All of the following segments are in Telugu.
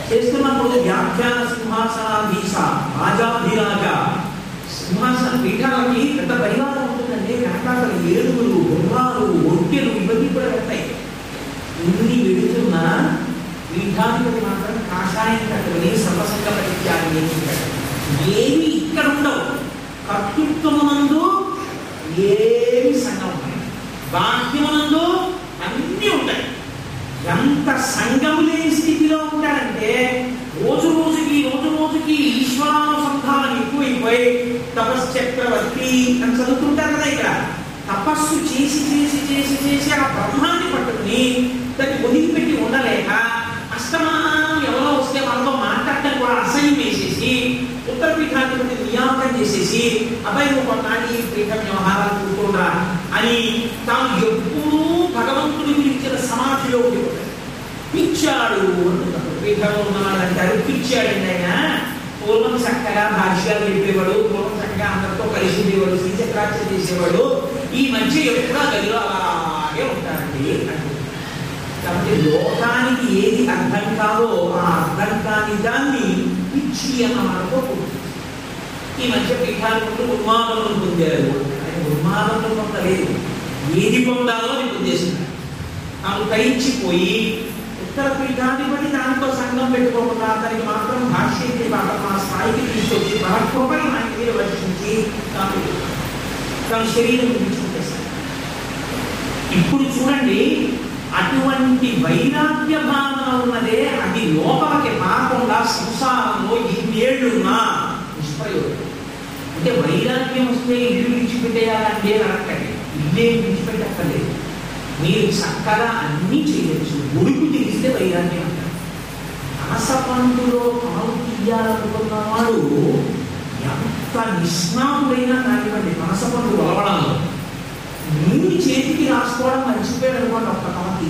చేస్తున్నప్పుడు వ్యాఖ్యాన సింహాసనాధీశ రాజాధిరాజ సింహాసన పీఠాలకి పెద్ద పరివారం ఉంటుందండి వెనకాతలు ఏడుగులు గుర్రాలు ఒంటెలు ఇవన్నీ కూడా వెళ్తాయి ఇన్ని వెళుతున్నా పీఠాధిపతి మాత్రం కాషాయం కట్టుకుని సర్వసంగ పరిత్యాగి చేసింటాడు ఏమి ఇక్కడ ఉండవు కర్తృత్వమునందు ఏమి సంఘం ఉన్నాయి బాహ్యమునందు అన్నీ ఉంటాయి ఎంత సంఘం లేని స్థితిలో ఉంటాడంటే రోజు రోజుకి రోజు రోజుకి ఈశ్వరానుసంధానం ఎక్కువైపోయి తపశ్చక్రవర్తి అని చదువుతుంటారు కదా ఇక్కడ తపస్సు చేసి చేసి చేసి చేసి ఆ బ్రహ్మాన్ని పట్టుకుని దాన్ని వదిలిపెట్టి ఉండలేక అష్టమానం ఎవరో వస్తే వాళ్ళతో మాట్లాడటం కూడా అసహ్యం వేసేసి ఉత్తర పీఠాధిపతి నియామకం చేసేసి అబ్బాయి నువ్వు కొన్నాళ్ళు ఈ పీఠ వ్యవహారాలు కూర్చోరా అని తాను ఎప్పుడూ భగవంతుడి గురించిన సమాధిలో ఉండిపోతాడు పిచ్చాడు అంటున్నారు పీఠంలో ఉన్నవాడు అంటారు పిచ్చాడండి ఆయన పూర్వం చక్కగా భాష్యాలు చెప్పేవాడు పూర్వం చక్కగా అందరితో కలిసి ఉండేవాడు శ్రీచక్రార్చన చేసేవాడు ఈ మధ్య ఎప్పుడూ ఆ గదిలో అలాగే ఉంటాడండి అంటున్నారు కాబట్టి లోకానికి ఏది అర్థం కాదో ఆ అర్థం కాని దాన్ని పిచ్చి అన్న మాటతో పుట్టింది. ఈ మధ్య పీఠాలు ముందు ఉన్మాదములు పొందారు ఆయన ఉన్మాదములు పొందలేదు ఏది పొందాలో అని పొందేస్తున్నారు తాను తరించిపోయి ఉత్తర పీఠాధిపతి దాంతో సంఘం పెట్టుకోకుండా అతనికి మాత్రం భాష్యం చెప్పి అతను ఆ స్థాయికి తీసుకొచ్చి మహత్వపై ఆయన మీద వర్షించి తాను తన శరీరం విడిచిపెట్టేశాడు ఇప్పుడు చూడండి అటువంటి వైరాగ్య భావన ఉన్నదే అది లోపలికి రాకుండా సంసారంలో ఇన్నేళ్లున్నా నిష్ప్రయోజనం అంటే వైరాగ్యం వస్తే ఇల్లు విడిచిపెట్టేయాలంటే అనకండి ఇల్లే విడిచిపెట్టక్కర్లేదు మీరు చక్కగా అన్నీ చేయొచ్చు ఉడుకు తెలిస్తే వైరాగ్యం అంటారు అనసపండులో పాలు తీయాలనుకున్నవాడు ఎంత నిష్ణాతుడైనా కానివ్వండి అనసపండు వలవడంలో నూనె చేతికి రాసుకోవడం మర్చిపోయాడు అనుకోండి ఒక్క తమకి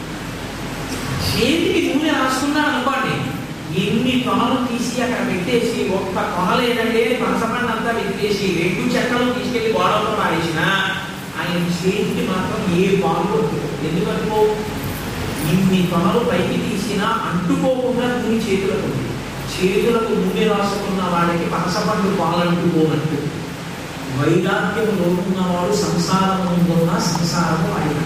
చేతికి నూనె రాసుకున్నాడు అనుకోండి ఎన్ని తొనలు తీసి అక్కడ పెట్టేసి ఒక్క తొనలేదండి మనసపండి అంతా పెట్టేసి రెండు చెక్కలు తీసుకెళ్లి గోడలతో పారేసిన ఆయన చేతికి మాత్రం ఏ బాగు ఎందుకంటే ఇన్ని తొనలు పైకి తీసినా అంటుకోకుండా నూనె చేతులకు ఉంది చేతులకు నూనె రాసుకున్న వాళ్ళకి పనసపండు పాలు అంటుకోనట్టు వైరాగ్యం లోకున్నవాడు సంసారం ఉంటున్న సంసారము ఆయన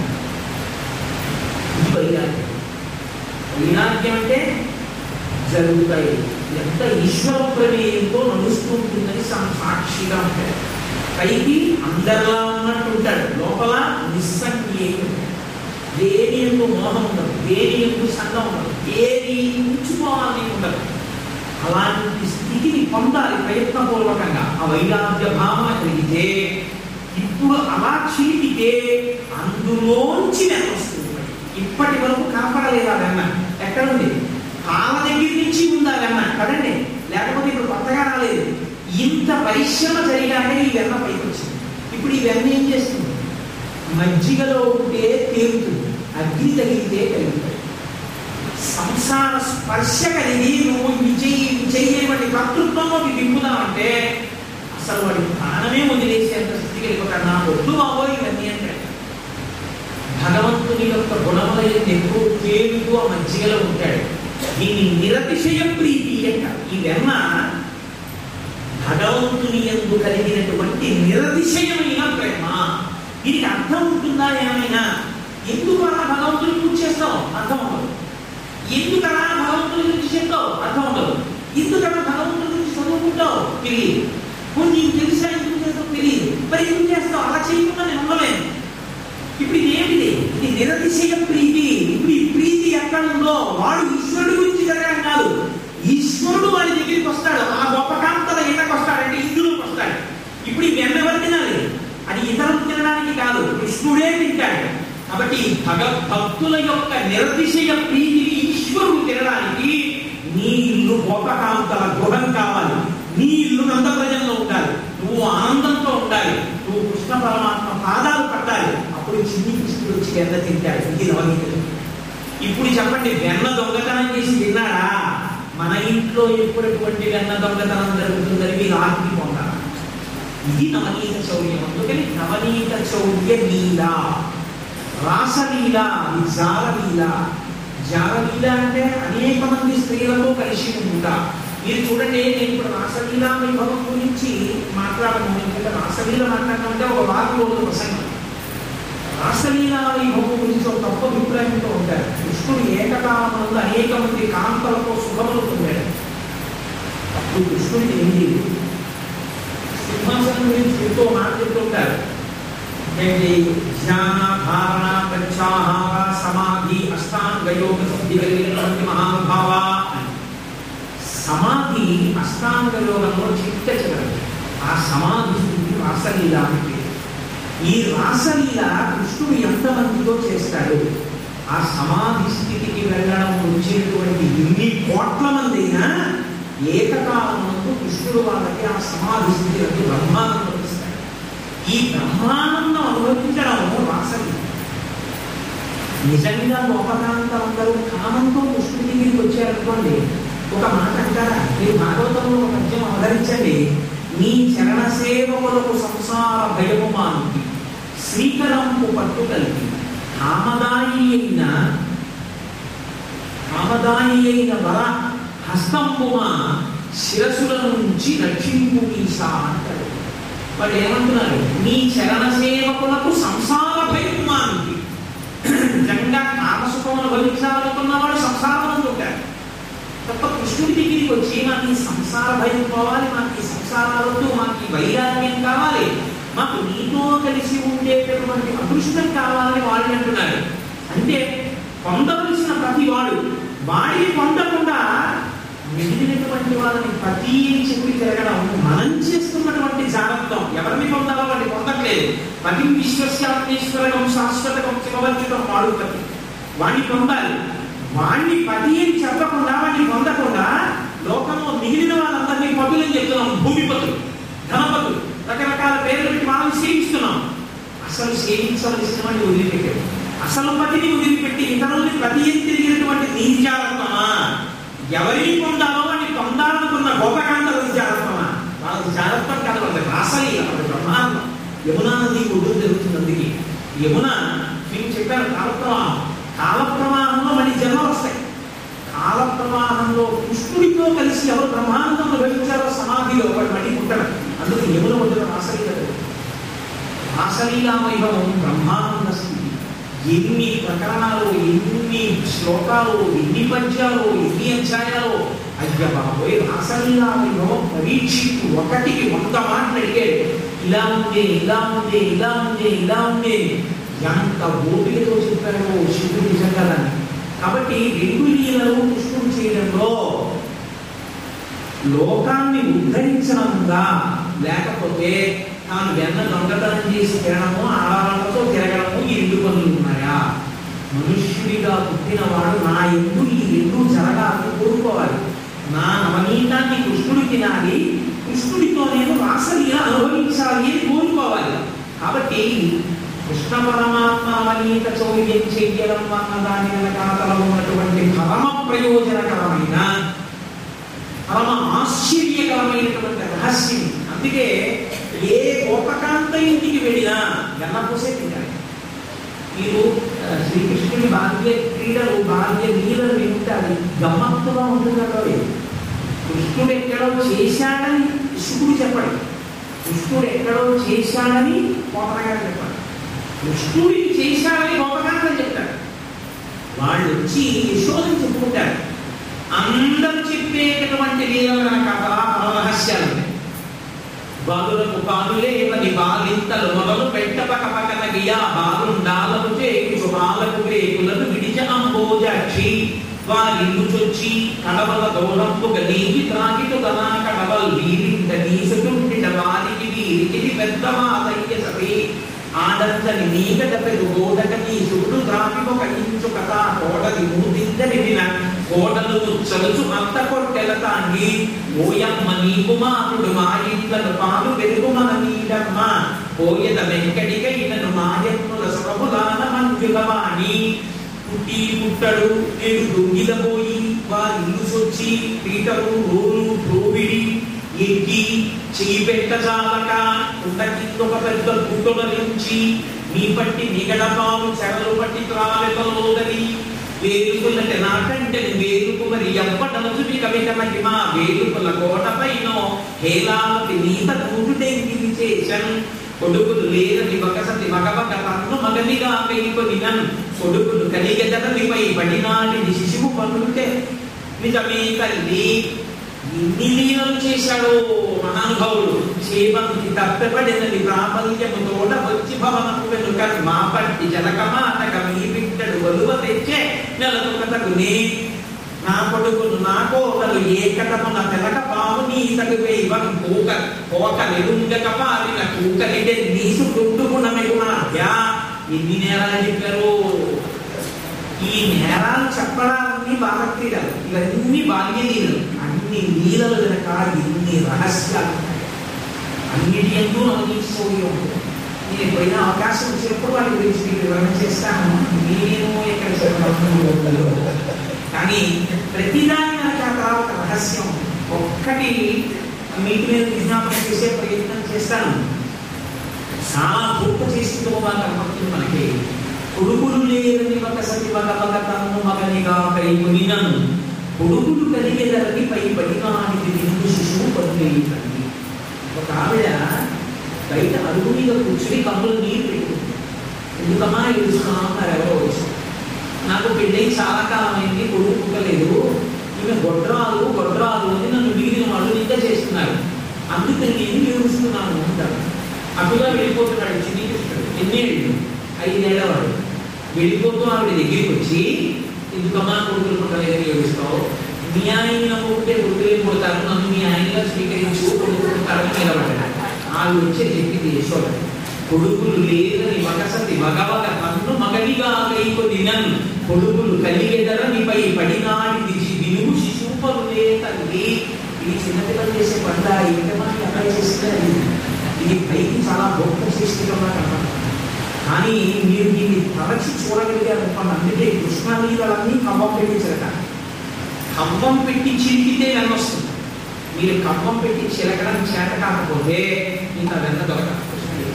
ఇది వైరాగ్యం వైరాగ్యం అంటే జరుగుతాయి ఎంత ఈశ్వర ప్రమేయంతో నడుస్తూ ఉంటుందని సా- సాక్షిగా ఉంటాడు పైకి అందరిలా ఉన్నట్టు ఉంటాడు లోపల నిస్సంఖ్యేయం దేని ఎందు మోహం ఉండదు దేని ఎందు సంఘం ఉండదు ఏది ఉంచుకోవాలని ఉండదు అలాంటి స్థితిని పొందాలి ప్రయత్నపూర్వకంగా ఆ వైరాగ్య భావన కలిగితే ఇప్పుడు అలా చీటితే అందులోంచి వెన్న వస్తుంది ఇప్పటి వరకు కనపడలేదు ఆ వెన్న ఎక్కడుంది కాళ్ళ దగ్గర నుంచి ఉందా వెన్న కదండి లేకపోతే ఇప్పుడు కొత్తగా రాలేదు ఇంత పరిశ్రమ జరిగాక ఈ వెన్న పైకి వచ్చింది ఇప్పుడు ఈ వెన్న ఏం చేస్తుంది మజ్జిగలో ఉంటే తేలుతుంది అగ్ని తగిలితే కలుగుతాయి సంసార స్పర్శ కలిగి నువ్వు విజయ్ విజయమని కర్తృత్వంలో దింపుదామంటే అసలు వాడి ప్రాణమే వదిలేసేంత స్థితికి వెళ్ళిపోతాడు నా ఒడ్డు బాబో ఇవన్నీ అంటే భగవంతుని యొక్క గుణముల యొక్క ఎక్కువ తేలుతూ ఆ మజ్జిగలో ఉంటాడు దీన్ని నిరతిశయ ప్రీతి అంటారు ఈ వెన్న భగవంతుని ఎందు కలిగినటువంటి నిరతిశయమైన ప్రేమ దీనికి అర్థం ఉంటుందా ఏమైనా ఎందుకు అలా భగవంతుని పూజ చేస్తావు అర్థం అవ్వదు ఎందుకు అలా భగవంతుని గురించి చెప్తావు అర్థం ఉండదు ఎందుకు అలా భగవంతుని గురించి చదువుకుంటావు తెలియదు కొన్ని నీకు తెలుసా ఎందుకు చేస్తావు తెలియదు మరి ఎందుకు చేస్తావు అలా చేయకుండా నేను ఉండలేను ఇప్పుడు ఇది ఏమిటి ఇది నిరతిశయ ప్రీతి ఇప్పుడు ఈ ప్రీతి ఎక్కడ ఉందో వాడు ఈశ్వరుడు గురించి జరగడం కాదు ఈశ్వరుడు వాడి దగ్గరికి వస్తాడు ఆ గొప్ప కాంతల ఈతకు వస్తాడంటే ఇందులోకి వస్తాడు ఇప్పుడు ఈ వెన్న ఎవరు తినాలి అది ఇతరులు తినడానికి కాదు కృష్ణుడే తింటాడు కాబట్టి భగ భక్తుల యొక్క నిరతిశయ ప్రీతి ఈశ్వరుడు తినడానికి నీ ఇల్లు గోపకాంతల గృహం కావాలి నీ ఇల్లు నంద ప్రజల్లో ఉండాలి నువ్వు ఆనందంతో ఉండాలి నువ్వు కృష్ణ పరమాత్మ పాదాలు పట్టాలి అప్పుడు చిన్ని కృష్ణుడు వచ్చి వెన్న తింటాడు ఇది నవనీతులు ఇప్పుడు చెప్పండి వెన్న దొంగతనం చేసి తిన్నాడా మన ఇంట్లో ఎప్పుడటువంటి వెన్న దొంగతనం జరుగుతుందని మీరు ఆర్తి పొందాలి ఇది నవనీత చౌర్యం అందుకని నవనీత చౌర్య లీల రాసలీల ఇది జాలలీల జారలీల అంటే అనేక మంది స్త్రీలతో కలిసి ఉంటా మీరు చూడండి నేను ఇప్పుడు రాసలీల వైభవం గురించి మాట్లాడను ఎందుకంటే రాసలీల మాట్లాడమంటే ఒక వారం రోజుల ప్రసంగం రాసలీల వైభవం గురించి ఒక తప్ప అభిప్రాయంతో ఉంటారు కృష్ణుడు ఏకకాలంలో అనేక మంది కాంతలతో సుఖములు పొందాడు అప్పుడు కృష్ణుడికి ఏంటి సింహాసనం గురించి ఎంతో మాట చెప్తుంటారు ఏంటి ధ్యాన ధారణ ప్రత్యాహార సమాధి అష్టాంగ యోగ సిద్ధి కలిగినటువంటి మహానుభావ అని. సమాధి అష్టాంగ యోగంలో చిట్ట చివరి ఆ సమాధి స్థితి రాసలీల అని పేరు. ఈ రాసలీల కృష్ణుడు ఎంతమందితో చేస్తాడు ఆ సమాధి స్థితికి వెళ్ళడం వచ్చేటువంటి ఎన్ని కోట్ల మంది అయినా ఏకకాలమునందు కృష్ణుడు వాళ్ళకి ఆ సమాధి స్థితికి బ్రహ్మానందం ఇస్తాడు ఈ బ్రహ్మానందం అనుభవించడం రాసలీల నిజంగా గోపకాంతం అందరూ కామంతో కృష్ణుడి దగ్గరికి వచ్చారనుకోండి ఒక మాట అంటారా మీరు భాగవతంలో ఒక పద్యం అవతరించండి నీ చరణ సేవకులకు సంసార భయము మానుకి శ్రీకరంపు పట్టు కలిపి కామదాయి అయిన కామదాయి అయిన వర హస్తంబుమా శిరసుల నుంచి రక్షింపు ఈశా అంటారు వాళ్ళు ఏమంటున్నారు నీ చరణ సేవకులకు సంసార భయం మానుకి నిజంగా కామసుఖం అనుభవించాలనుకున్నవాడు సంసారం ఉంటాడు తప్ప కృష్ణుడి దగ్గరికి వచ్చి మాకు ఈ సంసార భయం పోవాలి మాకు ఈ సంసారాలతో మాకు ఈ వైరాగ్యం కావాలి మాకు నీతో కలిసి ఉండేటటువంటి అదృష్టం కావాలని వాళ్ళు అంటున్నారు అంటే పొందవలసిన ప్రతి వాడు వాడిని పొందకుండా మిగిలినటువంటి వాళ్ళని ప్రతి చెప్పి తిరగడం మనం చేస్తున్నటువంటి జాగ్రత్తం ఎవరిని పొందాలో వాడిని పొందట్లేదు పతి విశ్వస్యాత్మేశ్వరకం శాశ్వతకం శివవంతుకం వాడు పతి వాడిని పొందాలి వాణ్ణి పతి అని చెప్పకుండా వాడిని పొందకుండా లోకంలో మిగిలిన వాళ్ళందరినీ పతులని చెప్తున్నాం భూమిపతులు ధనపతులు రకరకాల పేర్లు పెట్టి మనం సేవిస్తున్నాం అసలు సేవించవలసిన వాడిని వదిలిపెట్టాడు అసలు పతిని వదిలిపెట్టి ఇతరుల్ని ప్రతి అని తిరిగినటువంటి నీ జాగ్రత్తమా ఎవరిని పొందాలో వాడిని పొందాలనుకున్న గోపకాంతల జాగ్రత్తమా వాళ్ళకి జాగ్రత్తం కాదు వాళ్ళకి రాసలి వాళ్ళకి బ్రహ్మాండం యమునా నది ఒడ్డు జరుగుతుంది అందుకే యమున నేను చెప్పాను కాలప్రవాహం కాలప్రవాహంలో మళ్ళీ జన్మలు వస్తాయి కాలప్రవాహంలో కృష్ణుడితో కలిసి ఎవరు బ్రహ్మానందంలో వెలిచారో సమాధిలో వాడు మళ్ళీ పుట్టడం అందుకు యమున ఒడ్డున రాసలీల రాసలీలా వైభవం బ్రహ్మానంద స్థితి ఎన్ని ప్రకరణాలు ఎన్ని శ్లోకాలు ఎన్ని పద్యాలు ఎన్ని అధ్యాయాలు అయ్య బాబోయ్ రాసలీలా వైభవం పరీక్షిత్తు ఒకటికి వంద మాటలు అడిగాడు ఇలా ఉందే ఇలా ఉందే ఇలా ఉందే ఇలా ఉందే ఎంత ఓపికతో చెప్పాడో శివుడు నిజంగా దాన్ని కాబట్టి రెండు లీలలు కృష్ణుడు చేయడంలో లోకాన్ని ఉద్ధరించడంగా లేకపోతే తాను వెన్న దొంగతనం చేసి తినడము ఆడవాళ్ళతో తిరగడము ఈ రెండు పనులు ఉన్నాయా మనుష్యుడిగా పుట్టినవాడు నా ఎందు ఈ రెండు జరగాలని కోరుకోవాలి నా నవనీతాన్ని కృష్ణుడు తినాలి కృష్ణుడితో నేను రాసలీల అనుభవించాలి అని కోరుకోవాలి కాబట్టి కృష్ణ పరమాత్మ నవనీత చౌర్యం చెయ్యడం అన్న దాని వెనకాతల ఉన్నటువంటి పరమ ప్రయోజనకరమైన పరమ ఆశ్చర్యకరమైనటువంటి రహస్యం అందుకే ఏ గోపకాంత ఇంటికి వెళ్ళినా వెన్నపూసే తింటారు మీరు ఆ, శ్రీకృష్ణుడి బాల్య క్రీడలు బాల్య లీలలు వింటే అది గమ్మత్తుగా ఉంటుంది కృష్ణుడు ఎక్కడో చేశాడని శుకుడు చెప్పడు కృష్ణుడు ఎక్కడో చేశాడని గోపనగారు చెప్పాడు కృష్ణుడికి చేశాడని గోపకాంతం చెప్తాడు వాళ్ళు వచ్చి యశోదని చెప్పుకుంటారు అందరూ చెప్పేటటువంటి లీలల కథ రహస్యాలు ఉన్నాయి బాలులకు బాలులేవని బాలింతలు మొదలు పెట్టపక పక్కన గియా బాలుండాలకు చేకు బాలకు రేకులను విడిచ అంబోజాక్షి వారిల్లు చొచ్చి కడవల దూరంపు గలీకి త్రాకిటు గనా కడవల్ వీరింట నీసుకుంటిట వారికి వీరికి పెద్ద మాదయ్య సభే ఆడందని నీగట పెరు గోడక నీసుడు త్రాకిపొక ఇంచు కథ కోడలి మూదిందని విన కోడలు ముచ్చలుచు అత్త కొట్టెల తాంగి ఓయమ్మ నీ కుమారుడు మా ఇంట్లను పాలు పెరుగు మన నీడమ్మ పోయద వెంకటికైనను మాయత్ముల సుఖములాన మంజులవాణి పుట్టి పుట్టడు నేను దొంగిలపోయి వారి ఇల్లు సొచ్చి పీటలు రోలు ప్రోవిడి ఎక్కి చెయ్యి పెట్ట చాలక ఉండ కిందొక పెద్ద గుట్టల నుంచి నీ పట్టి నిగడపాలు చెరలు పట్టి త్రావెతలోదని వేలుపులంటే నాకంటే వేలుపు మరి ఎవ్వడనుచు మీ కవిత మహిమ వేలుపుల కోటపైనో హేలావతి నీత కూటుడెంగి విశేషన్ కొడుకులు లేదని ఒకసతి మగమగ తన్ను మగనిగా పెయికొనినన్ కొడుకులు కలిగెదరనిపై పడినాడిని శిశువు పనుంటే నిజమే తల్లి ఇన్ని లీలలు చేశాడు మహానుభావుడు చేపంతి తప్పెపడినది ప్రాబల్యము తోట వచ్చి భవనము వెనుక మా పట్టి జనకమాటక మీ బిడ్డడు వలువ తెచ్చే నెలకొకతగునే నా కొడుకును నా కోటలు ఏకటమున తెలక పాము నీ తగువే ఇవన్ పూక పోక నెలుంగక పారిన కూకలిడే నీసు గుండుకునమెగునాద్యా ఎన్ని నేరాలు చెప్పారు ఈ నేరాలు చెప్పడాలన్నీ బాలక్రీడలు ఇవన్నీ బాల్య లీలలు అన్ని లీలలు వెనక ఎన్ని రహస్యాలు అన్నిటి ఎందు నవనీశౌర్యం ఉంటుంది నేను ఎప్పుడైనా అవకాశం వచ్చినప్పుడు వాటి గురించి మీకు వివరణ చేస్తాను నేను ఎక్కడ చెప్పడం కానీ ప్రతిదాని వెనక అక్కడ ఒక రహస్యం ఒక్కటి మీకు నేను విజ్ఞాపన చేసే ప్రయత్నం చేస్తాను చాలా గొప్ప చేస్తుందో కనపడుతుంది మనకి కొడుకులు లేదని ఒక సతి మగ మగ తన్ను మగనిగా పై మునినను కొడుకులు కలిగేదరని పై పడినానికి నిండు శిశువు పదులేయండి ఒక ఆవిడ బయట అడుగు మీద కూర్చుని కమ్ములు నీరు పెట్టుకుంది ఎందుకమ్మా ఏడుస్తున్నా అన్నారు ఎవరో వచ్చి నాకు పెళ్ళై చాలా కాలం అయింది కొడుకు పుట్టలేదు ఈమె గొడ్రాలు గొడ్రాలు అని నన్ను మిగిలిన వాళ్ళు నింద చేస్తున్నారు అందుకని నేను ఏడుస్తున్నాను అంటారు అటుగా వెళ్ళిపోతున్నాడు చిన్ని కృష్ణుడు ఎన్నేళ్ళు ఐదేళ్లవాడు వెళ్ళిపోతూ ఆవిడ దగ్గరికి వచ్చి ఎందుకమ్మా కొడుకులు పుట్టలేదని ఏడుస్తావు మీ ఆయన పుట్టే కొడుకులే పుడతారు నన్ను మీ ఆయనగా స్వీకరించు కొడుకు పుడతారని నిలబడ్డాడు ఆవిడ వచ్చి చెప్పింది యశోద కొడుకులు లేదని మగసతి మగవగ పన్ను మగడిగా కైకొని నన్ను కొడుకులు కలిగెదర నీపై పడినాడి దిశి వినుగు శిశుపరులే తల్లి ఇది చిన్నపిల్లలు చేసే పంట ఏంటమ్మా అప్లై చేస్తే ఇది పైకి చాలా గొప్ప చేస్తుందా కనపడుతుంది కానీ మీరు దీన్ని తరచి చూడగలిగారు అనుకోండి అందుకే కృష్ణానీలన్నీ కవ్వం పెట్టించరట కవ్వం పెట్టి చిరికితే వెన్న వస్తుంది మీరు కవ్వం పెట్టి చిలకడం చేత కాకపోతే ఇంకా వెన్న దొరకదు కృష్ణనీల.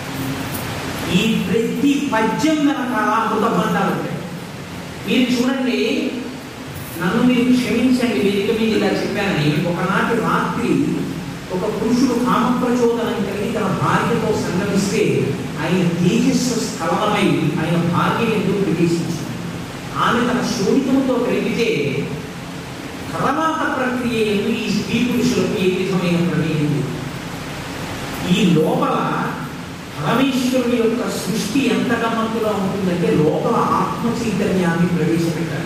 ఈ ప్రతి పద్యం వెనకాల మృతబంధాలు ఉంటాయి మీరు చూడండి నన్ను మీరు క్షమించండి వేదిక మీద ఇలా చెప్పానని ఒకనాటి రాత్రి ఒక పురుషుడు కామ ప్రచోదనం కలిగి తన భార్యతో సంగమిస్తే ఆయన తేజస్సు స్థలమై ఆయన భార్య ఎందుకు ప్రవేశించింది ఆమె తన శోభితముతో కలిగితే తర్వాత ప్రక్రియ ఎందు ఈ స్త్రీ పురుషులకు ఏ విధమైన ప్రమేయం లేదు. ఈ లోపల పరమేశ్వరుడి యొక్క సృష్టి ఎంత గమ్మత్తుగా ఉంటుందంటే లోపల ఆత్మ చైతన్యాన్ని ప్రవేశపెట్టారు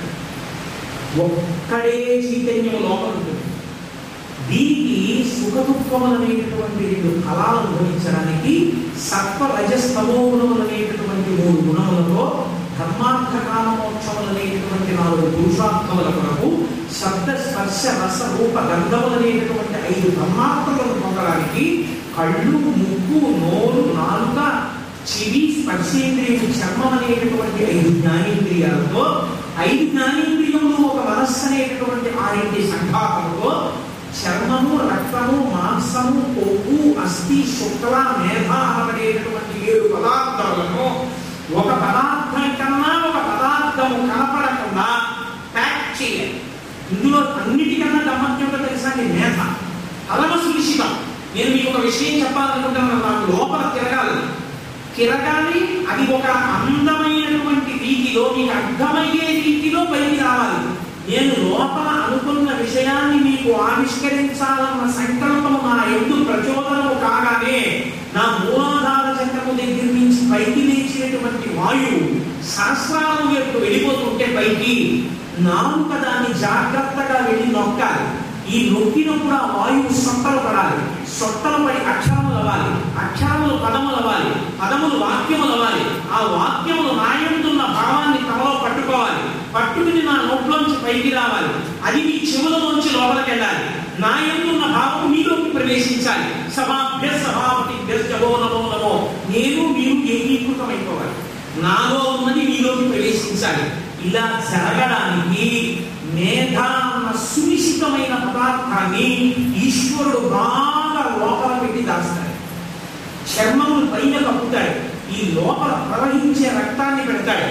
ఒక్కడే చైతన్యం లోపల ఉంటుంది దీనికి సుఖ దుఃఖములనేటటువంటి రెండు ఫలాలు అనుభవించడానికి సత్వ రజస్తమో గుణములనేటటువంటి మూడు గుణములతో ధర్మార్థ కామమోక్షములనేటటువంటి నాలుగు పురుషార్థముల కొరకు శబ్ద స్పర్శ రస రూప గంధములనేటటువంటి ఐదు ధర్మార్థములను పొందడానికి కళ్ళు ముక్కు నోరు నాలుక చెవి స్పర్శేంద్రియము చర్మం అనేటటువంటి ఐదు జ్ఞానేంద్రియాలతో ఐదు జ్ఞానేంద్రియములు ఒక మనస్సు అనేటటువంటి ఆరింటి సంఘాతంతో చర్మము రక్తము మాంసము కొవ్వు అస్థి శుక్ల మేధ అనబడేటటువంటి ఏడు పదార్థాలను ఒక పదార్థం కన్నా ఒక పదార్థము కనపడకుండా ప్యాక్ చేయాలి ఇందులో అన్నిటికన్నా గమ్మత్యంగా తెలుసా అండి మేధ పరమ సునిశ్చితం నేను మీకు ఒక విషయం చెప్పాలనుకుంటున్నాను నాకు లోపల తిరగాలి తిరగాలి అది ఒక అందమైనటువంటి రీతిలో మీకు అర్థమయ్యే రీతిలో పైకి రావాలి నేను లోపల అనుకున్న విషయాన్ని మీకు ఆవిష్కరించాలన్న సంకల్పము నా ఎందు ప్రచోదనము కాగానే నా మూలాధార చక్రము దగ్గర నుంచి పైకి లేచినటువంటి వాయువు సహస్రాలను వైపు వెళ్ళిపోతుంటే పైకి నాలుక దాన్ని జాగ్రత్తగా వెళ్ళి నొక్కాలి ఈ నొక్కినప్పుడు ఆ వాయువు సొట్టలు పడాలి సొట్టలు పడి అక్షరములు అవ్వాలి అక్షరములు పదములు అవ్వాలి పదములు వాక్యములు అవ్వాలి ఆ వాక్యములు నాయందున్న భావాన్ని తమలో పట్టుకోవాలి పట్టుకుని నా నోట్లోంచి పైకి రావాలి అది మీ చెవులలోంచి లోపలికి వెళ్ళాలి నా ఎందున్న భావం మీలోకి ప్రవేశించాలి సభాభ్య సభాపతి నమో నమో నమో నేను మీరు ఏకీకృతమైపోవాలి నాలో ఉన్నది మీలోకి ప్రవేశించాలి ఇలా జరగడానికి మేధ అన్న సునిశ్చితమైన పదార్థాన్ని ఈశ్వరుడు బాగా లోపల పెట్టి దాస్తాడు చర్మములు పైన కప్పుతాడు ఈ లోపల ప్రవహించే రక్తాన్ని పెడతాడు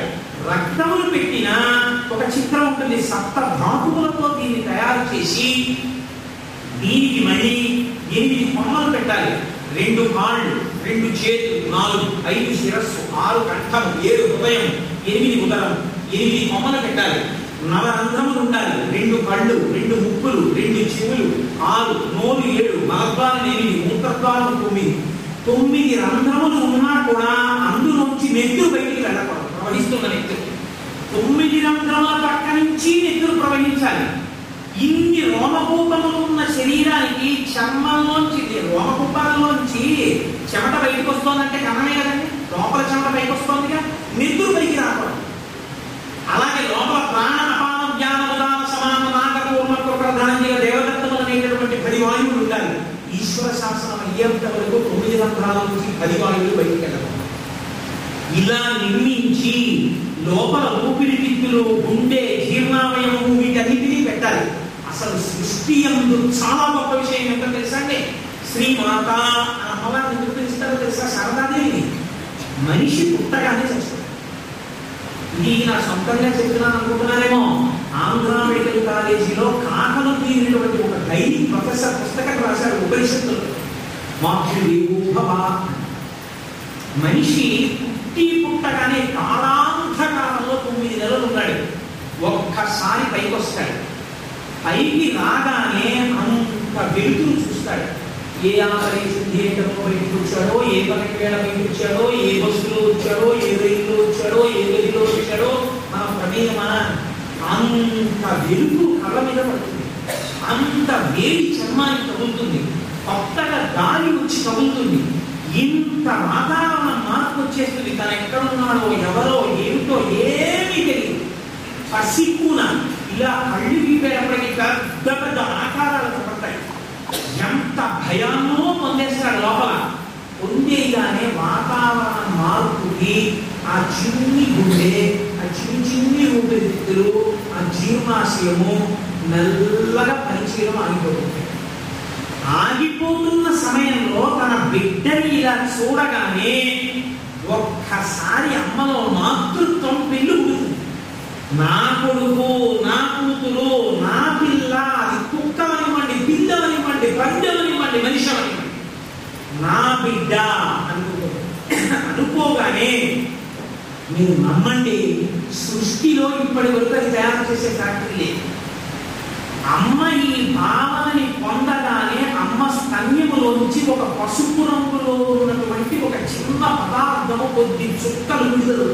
రక్తములు పెట్టిన ఒక చిత్రం ఉంటుంది సప్త ధాతువులతో దీన్ని తయారు చేసి దీనికి మళ్ళీ ఎనిమిది కొమ్మలు పెట్టాలి రెండు కాళ్ళు రెండు చేతులు నాలుగు ఐదు శిరస్సు ఆరు కంఠం ఏడు హృదయం ఎనిమిది ఉదరం ఎనిమిది కొమ్మలు పెట్టాలి నవరంధ్రములు ఉండాలి రెండు కళ్ళు రెండు ముక్కులు రెండు చెవులు ఆరు నోరు ఏడు మలద్వారం ఎనిమిది మూత్రద్వారం తొమ్మిది తొమ్మిది రంధ్రములు ఉన్నా కూడా అందులోంచి నెత్తురు బయటికి వెళ్ళకూడదు ప్రవహిస్తున్న నెత్తురు తొమ్మిది రంధ్రముల పక్క నుంచి నెత్తురు ప్రవహించాలి ఇన్ని రోమకూపములు ఉన్న శరీరానికి చర్మంలోంచి రోమకూపాలలోంచి చెమట బయటకు వస్తోందంటే కన్నమే కదండి లోపల చెమట పైకి వస్తోందిగా నెత్తురు పైకి రాకూడదు అలాగే లోపల ప్రాణ అపాన జ్ఞాన ఉదాన సమాన నాగ పూర్ణ ప్రధానంగా దేవదత్తములు అనేటటువంటి పది వాయువులు ఉండాలి ఈశ్వర శాసనం అయ్యేంత వరకు తొమ్మిది రంధ్రాల నుంచి పది వాయువులు బయటికి వెళ్ళడం ఇలా నిర్మించి లోపల ఊపిరితిత్తులు గుండె జీర్ణావయము వీటన్నిటినీ పెట్టాలి అసలు సృష్టి అందు చాలా గొప్ప విషయం ఏంటో తెలుసా అండి శ్రీ మాత అని అమ్మవారిని ఎందుకు పిలుస్తారో తెలుసా శారదాదేవి మనిషి పుట్టగానే చచ్చిపోతాడు ఇది నా సొంతంగా చెప్తున్నాను అనుకుంటున్నారేమో ఆంధ్ర మెడికల్ కాలేజీలో కాకలు తీరినటువంటి ఒక డైలీ ప్రొఫెసర్ పుస్తకం రాశారు ఉపనిషత్తులు మాతృదేవో భవ మనిషి పుట్టి పుట్టగానే కాలాంతకాలంలో తొమ్మిది నెలలు ఉన్నాడు ఒక్కసారి పైకి వస్తాడు పైకి రాగానే అంత వెలుతురు చూస్తాడు ఏ ఆపరేషన్ థియేటర్లో బయటకు వచ్చాడో ఏ పనికి వేళ బయటకు వచ్చాడో ఏ బస్సులో వచ్చాడో ఏ రైల్లో వచ్చాడో ఏ గదిలో వచ్చాడో మన ప్రమేయమా అంత వెలుగు కళ్ళ మీద పడుతుంది అంత వేడి చర్మానికి తగులుతుంది కొత్తగా గాలి వచ్చి తగులుతుంది ఇంత వాతావరణ మార్పు వచ్చేస్తుంది తను ఎక్కడున్నాడో ఎవరో ఏమిటో ఏమీ తెలియదు పసికూన ఇలా కళ్ళు వీపేటప్పటికి పెద్ద పెద్ద ఆకారాలు కనపడతాయి ఎంత భయాన్నో పొందేస్తాడు లోపల పొందేగానే వాతావరణ మార్పుకి ఆ చిన్ని గుండె ఆ చిన్ని చిన్ని ఊపిరితిత్తులు ఆ జీర్ణాశయము నల్లగా పనిచేయడం ఆగిపోతుంది ఆగిపోతున్న సమయంలో తన బిడ్డని ఇలా చూడగానే ఒక్కసారి అమ్మలో మాతృత్వం పెళ్ళుకుంటుంది నా కొడుకు నా కూతురు నా పిల్ల అది కుక్కవనివ్వండి పిల్లవనివ్వండి పండవనివ్వండి మనిషి అవనివ్వండి నా బిడ్డ అనుకో అనుకోగానే మీరు నమ్మండి సృష్టిలో ఇప్పటి వరకు అది తయారు చేసే ఫ్యాక్టరీ లేదు అమ్మ ఈ భావనని పొందగానే అమ్మ స్తన్యములోంచి ఒక పసుపు రంగులో ఉన్నటువంటి ఒక చిన్న పదార్థము కొద్ది చుక్కలు విడుదల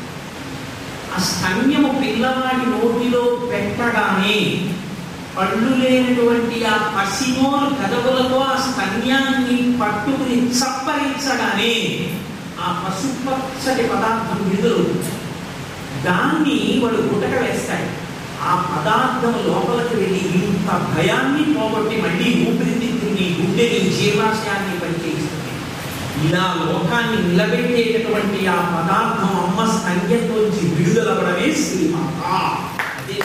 ఆ స్తన్యము పిల్లవాడి నోటిలో పెట్టగానే పళ్ళు లేనటువంటి ఆ పసిమోలు కదవులతో ఆ స్తన్యాన్ని పట్టుకుని చప్పరించగానే ఆ పసుపచ్చటి పదార్థం విడుదల దాన్ని వాడు గుటక వేస్తాడు ఆ పదార్థం లోపలికి వెళ్ళి ఇంత భయాన్ని పోగొట్టి మళ్ళీ ఊపిరితిత్తుని గుండెని జీర్ణాశయాన్ని పనిచేయిస్తుంది ఇలా లోకాన్ని నిలబెట్టేటటువంటి ఆ పదార్థం అమ్మ స్తన్యంలోంచి విడుదలవ్వడమే శ్రీమాత అదే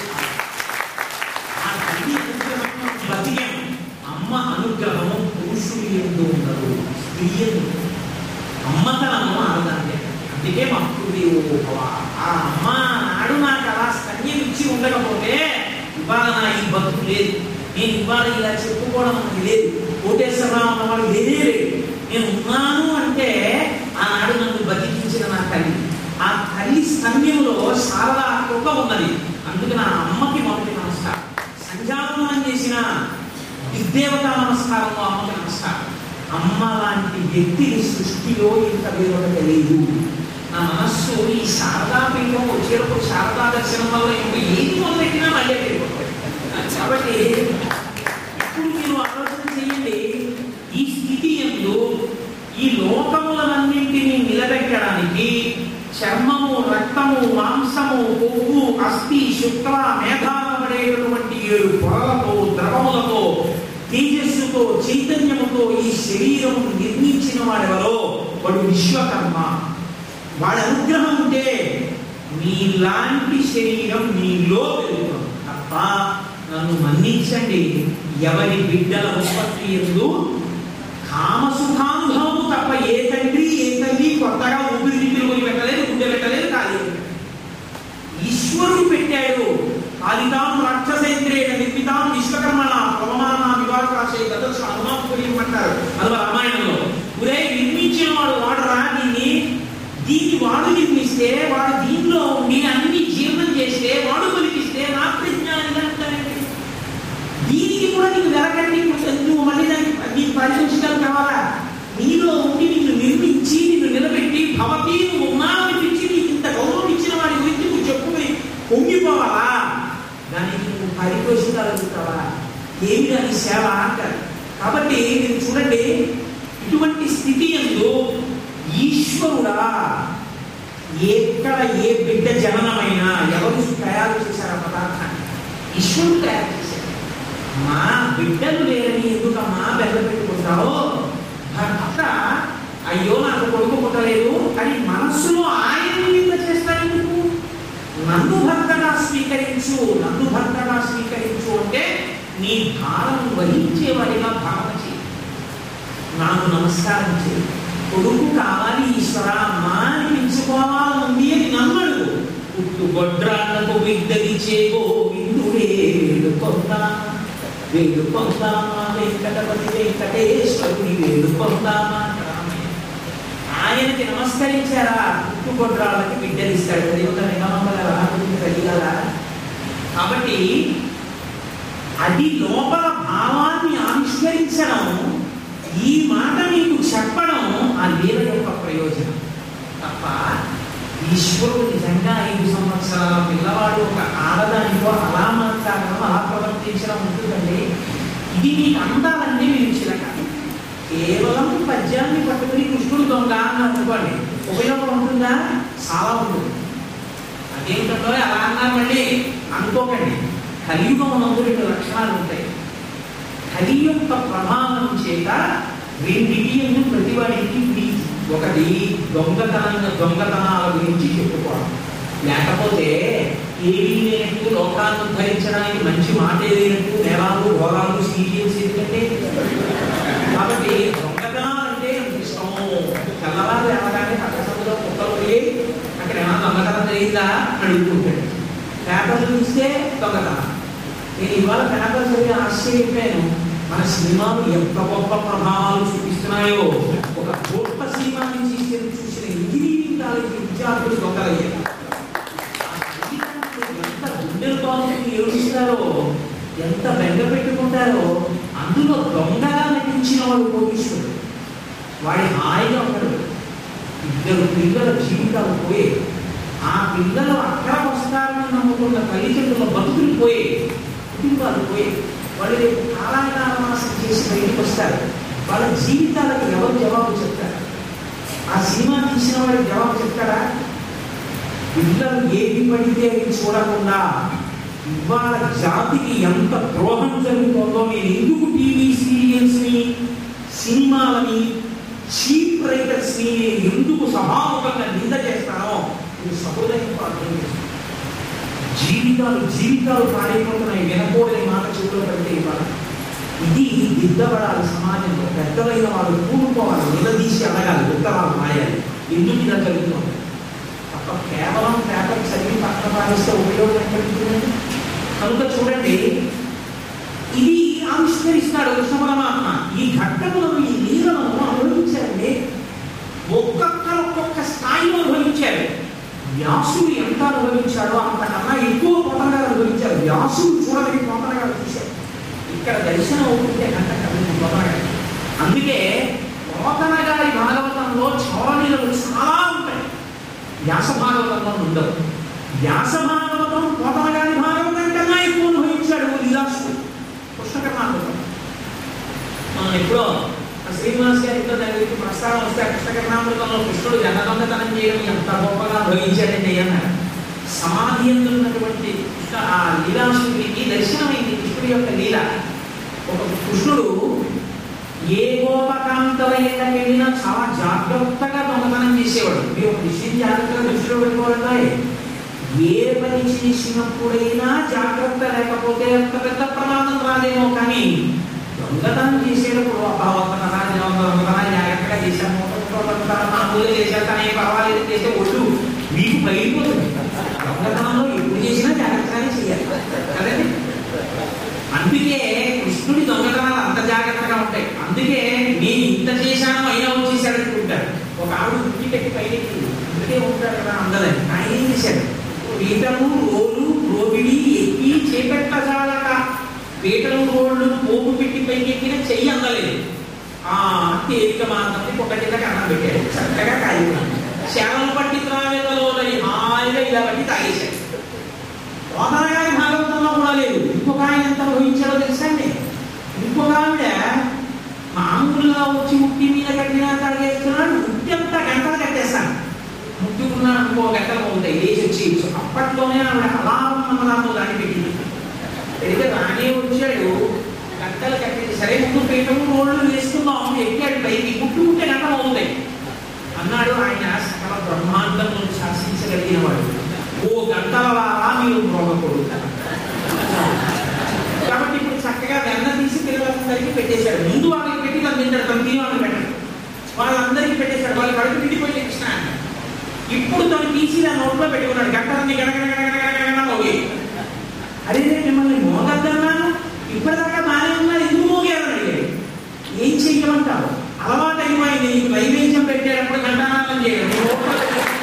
ఆ తల్లి అనుగ్రహం బతియం అమ్మ అనుగ్రహము పురుషుని ఎందు ఉండదు స్త్రీ ఎందు ఉండదు. అమ్మతనము ఆడదాన్ని అందుకే మాతృదేవో భవ ఆ అమ్మ నాడు నాకు అలా స్తన్యం ఇచ్చి ఉండకపోతే ఇవాళ నా ఈ బతుకు లేదు నేను ఇవాళ ఇలా చెప్పుకోవడం మనకి లేదు కోటేశ్వరరావు అన్నవాడు లేదే లేదు నేను ఉన్నాను అంటే ఆనాడు నన్ను బతికించిన నా తల్లి ఆ తల్లి స్తన్యంలో శారదా కుక్క ఉన్నది అందుకు నా అమ్మకి మొదటి నమస్కారం సంధ్యావనం చేసిన దిగ్దేవత నమస్కారంలో అమ్మకి నమస్కారం అమ్మ లాంటి వ్యక్తిని సృష్టిలో ఇంత విలువ తెలియదు నా మనస్సు ఈ శారదా పీఠం వచ్చేటప్పుడు శారదా దర్శనం వల్ల ఇంకా ఏది మొదలెట్టినా మళ్ళీ వెళ్ళిపోతాయి కాబట్టి ఇప్పుడు మీరు ఆలోచన చేయండి ఈ స్థితి ఎందు ఈ లోకములన్నింటినీ నిలబెట్టడానికి చర్మము రక్తము మాంసము కొవ్వు అస్థి శుక్ల మేధాలబడేటటువంటి ఏడు పొరలతో ద్రవములతో తేజస్సుతో చైతన్యముతో ఈ శరీరము నిర్మించిన వాడెవరో వాడు విశ్వకర్మ వాడి అనుగ్రహం ఉంటే మీలాంటి శరీరం మీలో పెరుగుతుంది తప్ప నన్ను మన్నించండి ఎవరి బిడ్డల ఉత్పత్తి ఎందు కామసుఖానుభవము తప్ప ఏ తండ్రి ఏ తల్లి కొత్తగా ఊపిరితిత్తులు కొని పెట్టలేదు గుండె పెట్టలేదు ఖాళీ పెట్టలేదు. దీన్ని వాడు నిర్మిస్తే వాడు దీనిలో ఉండి అన్ని జీర్ణం చేస్తే వాడు పలికిస్తే నా ప్రజ్ఞానిగా అంటారండి దీనికి కూడా నీకు వెలకండి నువ్వు మళ్ళీ దానికి నీకు పరిశోషించాలి కావాలా నీలో ఉండి నిన్ను నిర్మించి నిన్ను నిలబెట్టి భవతి నువ్వు ఉన్నావనిపించి నీకు ఇంత గౌరవం ఇచ్చిన వాడి గురించి నువ్వు చెప్పుకుని పొంగిపోవాలా దానికి నువ్వు పరిపోషించాలనుకుంటావా ఏమి దాని సేవ అంటారు కాబట్టి మీరు చూడండి ఇటువంటి స్థితి ఎందు ఈశ్వరుడా ఎక్కడ ఏ బిడ్డ జననమైనా ఎవరు తయారు చేశారు ఆ పదార్థాన్ని ఈశ్వరుడు తయారు చేశారు మా బిడ్డలు లేరని ఎందుకమ్మా బెల్ల పెట్టుకుంటావో భర్త అయ్యో నాకు కొడుకు పుట్టలేదు అని మనస్సులో ఆయన నింద చేస్తాడు ఎందుకు నన్ను భర్తగా స్వీకరించు నన్ను భర్తగా స్వీకరించు అంటే నీ భారం వహించేవాడిగా భావన చేయి నాకు నమస్కారం చేయి కొడుకు కావాలి ఈశ్వర అమ్మా అనిపించుకోవాలనుంది అని నమ్మడు పుట్టు గొడ్రాళ్లకు విద్దలిచే గోవిందుడే వేడుకొందా వేడుకొందామా వెంకటపతి వెంకటేశ్వరుని వేడుకొందామా అంటారామె. ఆయనకి నమస్కరించారా పుట్టు గొడ్రాళ్ళకి బిడ్డలిస్తాడు దేవత నిగమగలరా కలిగలరా కాబట్టి అది లోపల భావాన్ని ఆవిష్కరించడం ఈ మాట మీకు చెప్పడం ఆ లీల యొక్క ప్రయోజనం తప్ప ఈశ్వరుడు నిజంగా ఐదు సంవత్సరాల పిల్లవాడు ఒక ఆడదానితో అలా మాట్లాడడం అలా ప్రవర్తించడం ఉంటుందండి ఇది మీకు అందాలన్నీ మీరు చిలక కేవలం పద్యాన్ని పట్టుకుని కృష్ణుడు దొంగ అని అనుకోండి ఉపయోగం ఉంటుందా చాలా ఉంటుంది అదేమిటంలో అలా అన్నారు మళ్ళీ అనుకోకండి కలియుగం నందు రెండు లక్షణాలు ఉంటాయి కలి యొక్క ప్రభావం చేత రెండింటి ఎందు ప్రతివాడికి ప్రీతి ఒకటి దొంగతనంగా దొంగతనాల గురించి చెప్పుకోవడం లేకపోతే ఏమీ లేనట్టు లోకాన్ని ఉద్ధరించడానికి మంచి మాటే లేనట్టు నేరాలు ఘోరాలు సీరియల్స్ ఎందుకంటే కాబట్టి దొంగతనాలు అంటే ఎంత ఇష్టము తెల్లవారు లేవగానే పక్క సందులో కుక్కలు పోయి అక్కడ ఏమైనా దొంగతనం జరిగిందా అని అడుగుతుంటాడు పేపర్లు చూస్తే దొంగతనం నేను ఇవాళ పేపర్ చదివి ఆశ్చర్యపోయాను మన సినిమాలు ఎంత గొప్ప ప్రభావాలు చూపిస్తున్నాయో ఒక గొప్ప సినిమా నుంచి చూసిన ఇంజనీరింగ్ కాలేజీ విద్యార్థులు దొంగలయ్యారు ఆ జీవితాన్ని ఎంత గుండెలు బాగుంటుంది ఏడుస్తారో ఎంత బెంగ పెట్టుకుంటారో అందులో దొంగగా నటించిన వాడు కోటీశ్వరుడు వాడి హాయిగా ఉంటాడు ఇద్దరు పిల్లల జీవితాలు పోయే ఆ పిల్లలు అక్కడ వస్తారని నమ్ముకున్న తల్లిదండ్రుల బతుకులు పోయే కుటుంబాలు పోయే వాళ్ళు రేపు కాలాకాలమాసం చేసి బయటకు వస్తారు వాళ్ళ జీవితాలకు ఎవరు జవాబు చెప్తారు ఆ సినిమా తీసిన వాడికి జవాబు చెప్తారా పిల్లలు ఏది పడితే అవి చూడకుండా ఇవాళ జాతికి ఎంత ద్రోహం జరుగుతుందో నేను ఎందుకు టీవీ సీరియల్స్ ని సినిమాలని చీప్ రైటర్స్ ని నేను ఎందుకు సభాముఖంగా నింద చేస్తానో ఇది సహోదయంతో అర్థం చేసుకోండి. జీవితాలు జీవితాలు పాడైపోతున్నాయి వినకూడని మాట చెవులో పెడితే ఇవాళ ఇది దిద్దబడాలి సమాజంలో పెద్దలైన వాళ్ళు కూడుకోవాలి నిలదీసి అడగాలి ఉత్తరాలు రాయాలి ఎందుకు ఇలా జరుగుతుంది తప్ప కేవలం పేపర్ చదివి పక్కన పాలిస్తే ఉపయోగం ఎక్కడుంటుందండి కనుక చూడండి ఇది ఆవిష్కరిస్తాడు కృష్ణ పరమాత్మ ఈ ఘట్టములను ఈ లీలను అనుభవించారండి ఒక్కొక్కరు ఒక్కొక్క స్థాయిలో అనుభవించారు వ్యాసుడు ఎంత అనుభవించాడో అంతకన్నా ఎక్కువ పోతనగారు అనుభవించారు వ్యాసుడు చూడని పోతనగారు చూశారు ఇక్కడ దర్శనం అవుతుంటే కనుక కలిగి పోతనగారు అందుకే పోతన గారి భాగవతంలో చౌరణీలు చాలా ఉంటాయి వ్యాస భాగవతంలో ఉండవు వ్యాస భాగవతం పోతన గారి భాగవతం కన్నా ఎక్కువ అనుభవించాడు లీలాసుడు పుష్పకర్ణామృతం మనం ఎప్పుడో ఆ శ్రీనివాస్ గారితో దాని గురించి ప్రస్తావన వస్తే ఆ పుష్పకర్ణామృతంలో కృష్ణుడు జనదొంగతనం చేయడం ఎంత గొప్పగా అనుభవించాడండి అన్నారు సమాధి ఉన్నటువంటి కృష్ణ ఆ లీలాసుడికి దర్శనమైంది కృష్ణుడి యొక్క లీల ఒక కృష్ణుడు ఏ గోపకాంతలైనా వెళ్ళినా చాలా జాగ్రత్తగా దొంగతనం చేసేవాడు మీరు ఒక విషయం జాగ్రత్తగా దృష్టిలో పెట్టుకోవాలి ఏ పని చేసినప్పుడైనా జాగ్రత్త లేకపోతే అంత పెద్ద ప్రమాదం రాదేమో కానీ దొంగతనం చేసేటప్పుడు అభావతన దొంగతన జాగ్రత్తగా చేశాను మామూలుగా చేశాను కానీ ఏం పర్వాలేదు చేస్తే ఒడ్డు మీకు పగిలిపోతుంది దొంగతనంలో ఎప్పుడు చేసినా జాగ్రత్తగానే చేయాలి కదండి అందుకే కృష్ణుడి దొంగతనాలు అంత జాగ్రత్తగా ఉంటాయి అందుకే నేను ఇంత చేశాను అయినా వచ్చేసాడు అనుకుంటారు ఒక ఆవిడ ఉట్టి పెట్టి పైకి పీటలు రోడ్లు పోపు పెట్టి పైకి ఎక్కిన చెయ్యి అందలేదు ఆ తేలిక మాత్రం పొట్ట కింద కన్నం పెట్టాడు చక్కగా కాలిపోయింది శవలు పట్టి త్రావేతలోని హాయిగా ఇలా పట్టి తాగేశాడు పోతన గారి భాగవతంలో కూడా లేదు ఇంకొక ఆయన ఎంత అనుభవించాడో తెలుసా అండి ఇంకొక ఆవిడ మామూలుగా వచ్చి ముట్టి మీద కట్టిన తాగేస్తున్నాడు ముట్టి అంతా గంటలు కట్టేస్తాను ముట్టుకున్నాడు ఇంకో గంటలు ఉంటాయి లేచి వచ్చి అప్పట్లోనే ఆవిడ అలా ఉన్నదాన్ని దాన్ని పెట్టింది పెడితే రానే వచ్చాడు గంటలు కట్టేసి సరే ముందు పీఠము రోడ్లు వేసుకుందాం ఎక్కాడు పైకి ముట్టుకుంటే గంటలు అవుతాయి అన్నాడు ఆయన సకల బ్రహ్మాండమును శాసించగలిగిన వాడు ఓ గంటల వారా మీరు రోగకూడదు కాబట్టి ఇప్పుడు చక్కగా వెన్న తీసి పిల్లలందరికీ పెట్టేశాడు ముందు వాళ్ళకి పెట్టి తను తింటాడు తను తిని వాళ్ళకి పెట్టాడు వాళ్ళందరికీ పెట్టేశాడు వాళ్ళు కడుపు నిండిపోయి కృష్ణ ఇప్పుడు తను తీసి ఆ నోట్లో పెట్టుకున్నాడు గంటలన్నీ గడగడగడగడగడగడ మోగి అరే నేను మిమ్మల్ని మోగద్దన్నాను ఇప్పటిదాకా బాగానే ఉన్నారు ఎందుకు మోగారని అడిగాడు ఏం చెయ్యమంటావు అలవాటు అయిపోయింది నీకు నైవేద్యం పెట్టేటప్పుడు గంటానాథం చేయడం నీ నోట్లో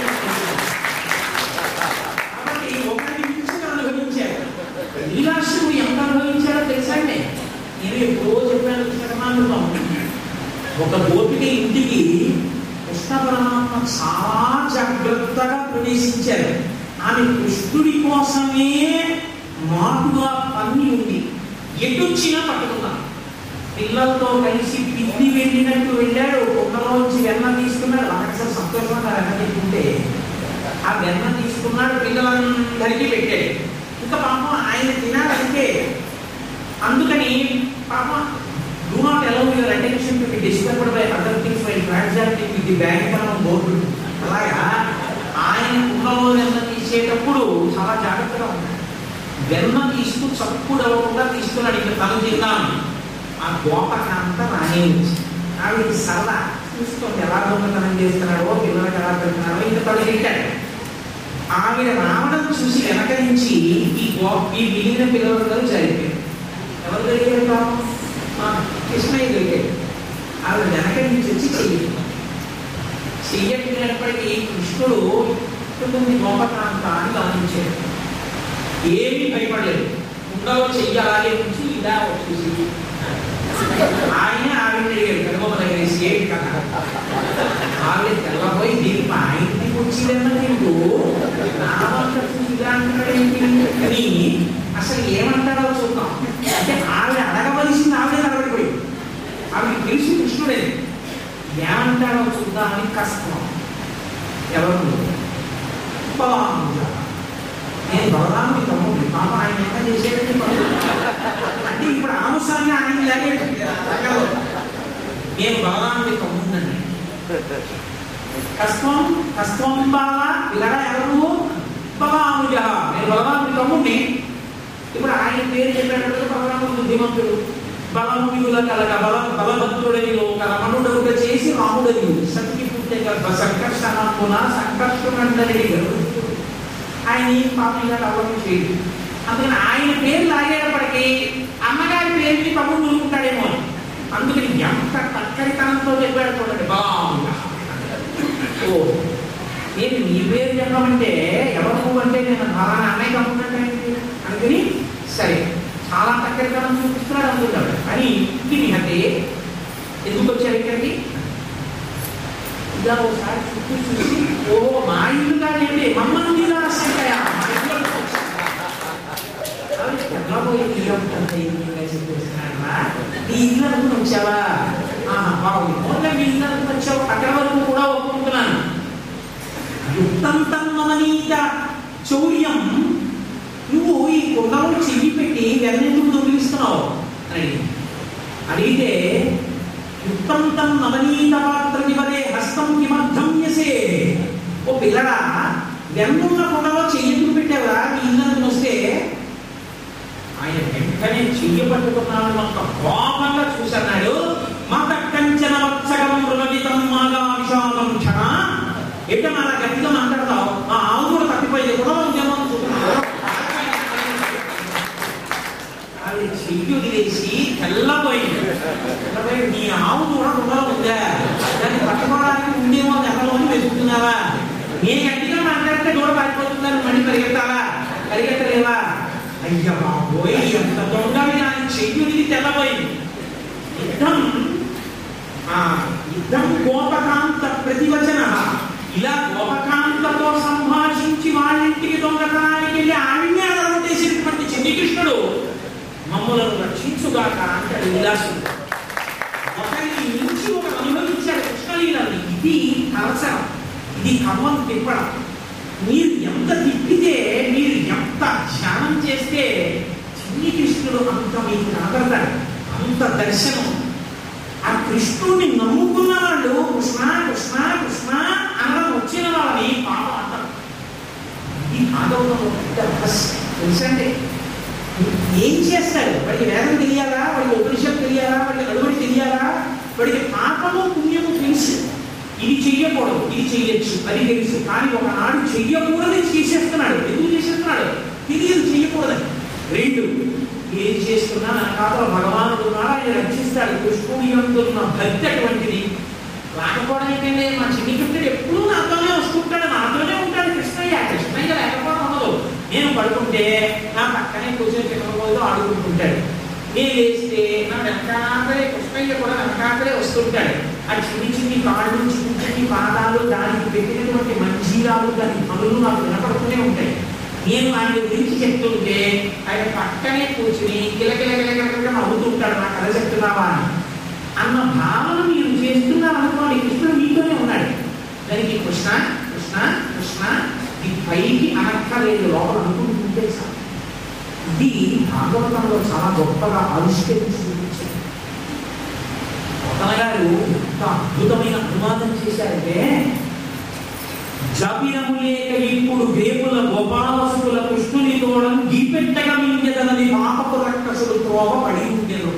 కాబట్టి ఒకరిని మించిన అనుభవించారు నీలాశ్రుడు ఎంత అనుభవించాడో తెలుసా అండి నేను ఎప్పుడో చెప్పాను శతమానుభవం ఒక గోపిక ఇంటికి కృష్ణ పరమాత్మ చాలా జాగ్రత్తగా ప్రవేశించారు ఆమె కృష్ణుడి కోసమే మాటుగా పన్ని ఉంది ఎటొచ్చినా పట్టుకున్నాను పిల్లలతో కలిసి పిల్లి వెళ్ళినట్టు వెళ్ళాడు కుండలోంచి వెన్న తీసుకున్నాడు వాళ్ళకి అసలు సంతోషంగా వెన్న తీసుకుంటే ఆ వెన్న తీసుకున్నాడు పిల్లలందరికీ పెట్టాడు ఇంకా పాపం ఆయన తినాలంటే అందుకని పాపం do not allow your attention to be disturbed by other things by transacting with the bank అన్న బోర్డు అలాగా ఆయన కుండలో వెన్న తీసేటప్పుడు చాలా జాగ్రత్తగా ఉన్నాడు వెన్న తీస్తూ చప్పుడు అవ్వకుండా తీసుకున్నాడు ఇంకా తను తిన్నాను ఆ గోపకాంత రానే వచ్చింది ఆవిడకి సరదా చూసుకోండి ఎలా దొంగతనం చేస్తున్నాడో పిల్లలకి ఎలా పెడుతున్నాడో ఇంకా తను తింటాడు ఆవిడ రావడం చూసి వెనక నుంచి ఈ గో ఈ మిగిలిన పిల్లలందరూ జరిగారు ఎవరు జరిగారు పాపం మా కృష్ణయ్య జరిగారు ఆవిడ వెనక నుంచి వచ్చి చెయ్యి చెయ్యట్టినప్పటికీ కృష్ణుడు కొంచెం గోపకాంత అని గమనించాడు ఏమీ భయపడలేదు ఉండలో చెయ్యి అలాగే ఉంచి ఇలా వచ్చేసి ఆయన ఆవిడ అడిగారు కనుగొమ్మ దగ్గర వేసి ఏంటి కదా ఆవిడ తెల్లబోయి దీనికి మా ఇంటికి వచ్చిందన్న నీకు నా వంట చూసి ఇలా అంటున్నాడేంటి అని అసలు ఏమంటాడో చూద్దాం అంటే ఆవిడ అడగవలసింది ఆవిడే అడగడిపోయి ఆవిడ తెలిసి కృష్ణుడే ఏమంటాడో చూద్దామని కష్టం ఎవరు బలరాముడు నేను బలరాముడి తమ్ముడు పాప ఆయన ఎంత చేసేదండి పనులు అంటే ఇప్పుడు ఆముసాన్ని ఆయన ఇలాగే తగ్గదు. నేను బలరాముడి తమ్ముడండి కష్టం కష్టం బాగా ఇలా ఎవరు బలరాముజ నేను బలరాముడి తమ్ముడిని ఇప్పుడు ఆయన పేరు చెప్పేటప్పుడు బలరాముడు బుద్ధిమంతుడు బలముడిగుల కలగ బల బలభద్రుడని ఒక రమణుడుగా చేసి రాముడని సతికి పుట్టే గర్భ సంకర్షణమున సంకర్షణందరి ఆయన ఈ పాపం ఇలా అవ్వడం చేయదు అందుకని ఆయన పేరు లాగేటప్పటికీ అమ్మగారి పేరుని తమ్ముడు దొరుకుతాడేమో అని అందుకని ఎంత తక్కడితనంతో చెప్పాడు చూడండి బాగుందా ఓ నేను నీ పేరు చెప్పమంటే ఎవరు నువ్వు అంటే నేను ఫలానా అన్నయ్య తమ్ముడంటే అందుకని సరే చాలా తక్కడితనం చూపిస్తున్నాడు అనుకుంటాడు అని ఇది అంటే ఎందుకు వచ్చారు ఇక్కడికి ఇలా ఒకసారి చుట్టూ చూసి ఓహో మా ఇల్లు కాదండి మమ్మల్ని మీద రాశాకయ్యా మా ఇల్లు ఎల్లబోయి ఇల్లు అంత ఈజీగా చెప్పేస్తున్నాడా నీ ఇల్లు అనుకుని వచ్చావా ఆహా బాగుంది మొన్న మీ ఇల్లు అనుకుని వచ్చావు అక్కడ వరకు కూడా ఒప్పుకుంటున్నాను యుక్తంతం నవనీత చౌర్యం నువ్వు ఈ కుండలో చెయ్యి పెట్టి వెన్నెందుకు దొంగిలిస్తున్నావు అని అడిగింది. అడిగితే యుక్తంతం నవనీత పాత్ర నివదే హస్తం కిమర్థం యసే ఓ పిల్లడా వెన్నున్న కుండలో చెయ్యెందుకు పెట్టావా నీ ఇల్లు వస్తే ఆయన వెంటనే చెయ్యి పట్టుకున్నాడు అంత కోపంగా చూసన్నాడు మత కంచన వత్సగం మృగవితం మాగా విషాదం క్షణ ఎట్ట మన గట్టిగా మాట్లాడతావు ఆ ఆవు కూడా తప్పిపోయింది కూడా ఉద్యమం చూస్తున్నాడు అది చెయ్యి వదిలేసి తెల్లబోయింది తెల్లబోయి నీ ఆవు కూడా కూడా ఉందా దాన్ని పట్టుకోవడానికి ఉందేమో నెలలోని వెతుకుతున్నావా నేను గట్టిగా మాట్లాడితే దూడ పారిపోతుందని మళ్ళీ పరిగెత్తాలా పరిగెత్తలేవా అయ్య బాబోయ్ ఎంత దొంగ విధానం చెయ్యుని తెల్లబోయింది యుద్ధం ఆ యుద్ధం గోపకాంత ప్రతివచన ఇలా గోపకాంతతో సంభాషించి వాళ్ళింటికి దొంగతనానికి వెళ్ళి ఆవిడ్ని అడగొట్టేసినటువంటి చెన్నికృష్ణుడు మమ్మలను రక్షించుగాక అంటాడు విలాసుడు ఒకరికి మించి ఒకరు అనుభవించాడు కృష్ణలీలని ఇది కలసరం ఇది కమ్మం తిప్పడం మీరు ఎంత తిప్పితే మీరు ఎంత ధ్యానం చేస్తే చిన్ని కృష్ణుడు అంత మీకు కనబడతాడు అంత దర్శనం ఆ కృష్ణుడిని నమ్ముకున్న వాళ్ళు కృష్ణ కృష్ణ కృష్ణ అనడం వచ్చిన వాళ్ళని పాపం అంటారు ఈ భాగవతంలో పెద్ద రహస్యం తెలుసండి ఏం చేస్తాడు వాడికి వేదం తెలియాలా వాడికి ఉపనిషత్తు తెలియాలా వాడికి అడుగుడి తెలియాలా వాడికి పాపము పుణ్యము తెలుసు ఇది చెయ్యకూడదు ఇది చెయ్యొచ్చు అది తెలుసు కానీ ఒకనాడు చెయ్యకూడదు చేసేస్తున్నాడు ఎందుకు చేసేస్తున్నాడు తెలియదు చెయ్యకూడదని రెండు ఏం చేస్తున్నా నా ఖాతాలో భగవానుడు ఉన్నాడు ఆయన రక్షిస్తాడు కృష్ణుడి అందున్న భక్తి అటువంటిది రాకపోవడం ఏంటంటే మా చిన్ని కృష్ణుడు ఎప్పుడూ నాతోనే వస్తుంటాడు నాతోనే ఉంటాడు కృష్ణయ్య కృష్ణయ్య లేకపోవడం ఉండదు నేను పడుకుంటే నా పక్కనే కూర్చొని పిల్లలతో ఆడుకుంటుంటాడు నేను లేస్తే నా వెనకాలే కృష్ణయ్య కూడా వెనకాలే వస్తుంటాడు ఆ చిన్ని చిన్ని కాళ్ళు చిన్ని చిన్ని పాదాలు దానికి పెట్టినటువంటి మంజీరాలు దాని పనులు నాకు వినపడుతూనే ఉంటాయి నేను ఆయన గురించి చెప్తుంటే ఆయన పక్కనే కూర్చుని కిలకిల కిలకిల నవ్వుతుంటాడు నాకు కథ చెప్తున్నావా అని అన్న భావన మీరు చేస్తున్నారనుకోండి కృష్ణుడు మీతోనే ఉన్నాడు దానికి కృష్ణ కృష్ణ కృష్ణ ఈ పైకి అనక్కర్లేదు లోపల అనుకుంటుంటే చాలు ఇది భాగవతంలో చాలా గొప్పగా ఆవిష్కరించి చూపించారు కొత్తన గారు ఎంత అద్భుతమైన అనువాదం చేశారంటే జపినము లేక ఇప్పుడు వేపుల గోపాలసుల కృష్ణుని తోడం గీపెట్టగా మింగదనది పాపపు రక్కసుడు త్రోవ పడి ఉండేది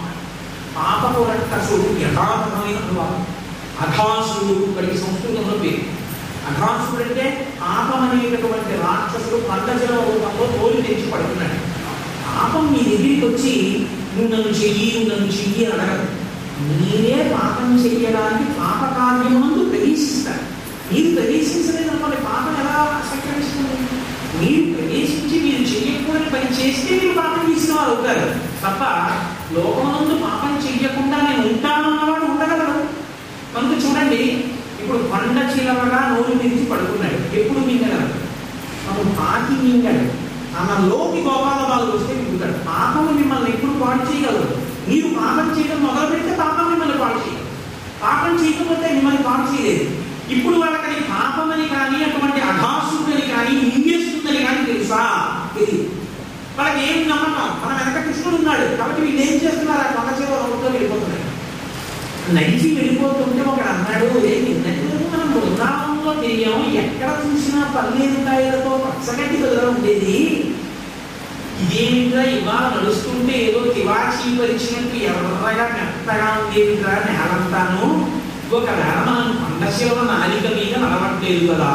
పాపపు రక్కసుడు యథార్థమైన అనువాదం అఘాసుడు ఇక్కడికి సంస్కృతంలో పేరు అఘాసుడు అంటే పాపం అనేటటువంటి రాక్షసుడు పండజల రూపంలో తోలు తెచ్చి పడుతున్నాడు పాపం మీ దగ్గరికి వచ్చి నువ్వు నన్ను చెయ్యి నువ్వు నన్ను చెయ్యి అని అడగదు మీరే పాపం చెయ్యడానికి పాప కార్యమునందు ప్రవేశిస్తారు మీరు ప్రవేశించలేదు అనుకోండి పాపం ఎలా సంక్రమిస్తుంది మీరు ప్రవేశించి మీరు చెయ్యకూడని పని చేస్తే మీరు పాపం చేసిన వారు అవుతారు తప్ప లోకమందు పాపం చెయ్యకుండా నేను ఉంటానన్నవాడు ఉండగలడు కనుక చూడండి ఇప్పుడు కొండ చిలవగా నోరు తెరిచి పడుకున్నాడు ఎప్పుడు మింగలడు మనం పాకి మింగడు లోకి గోపాల బాలు వస్తే మింగుతాడు పాపం మిమ్మల్ని ఎప్పుడు పాడు చేయగలరు మీరు పాపం చేయడం మొదలు పెడితే పాపం మిమ్మల్ని పాడు చేయదు పాపం చేయకపోతే మిమ్మల్ని పాడు చేయలేదు ఇప్పుడు వాళ్ళకి పాపం అని కానీ అటువంటి అఘాసుడని కానీ మింగేస్తుందని కానీ తెలుసా తెలియదు వాళ్ళకి ఏం నమ్మకం మన వెనక కృష్ణుడు ఉన్నాడు కాబట్టి వీళ్ళు ఏం చేస్తున్నారు ఆ కొండ చేవ రోడ్లో వెళ్ళిపోతున్నాయి నడిచి వెళ్ళిపోతుంటే ఒకడు అన్నాడు ఏ నిన్నటి రోజు మనం బృందావనంలో తెలియము ఎక్కడ చూసినా పల్లేరు కాయలతో పచ్చగడ్డి బదులు ఉండేది ఇదేమిట్రా ఇవాళ నడుస్తుంటే ఏదో తివాచీ పరిచినట్టు ఎర్రగా మెత్తగా ఉండేదిరా నేలంతాను ఒకవేళ మనం పండశివ నాలిక మీద నడవట్లేదు కదా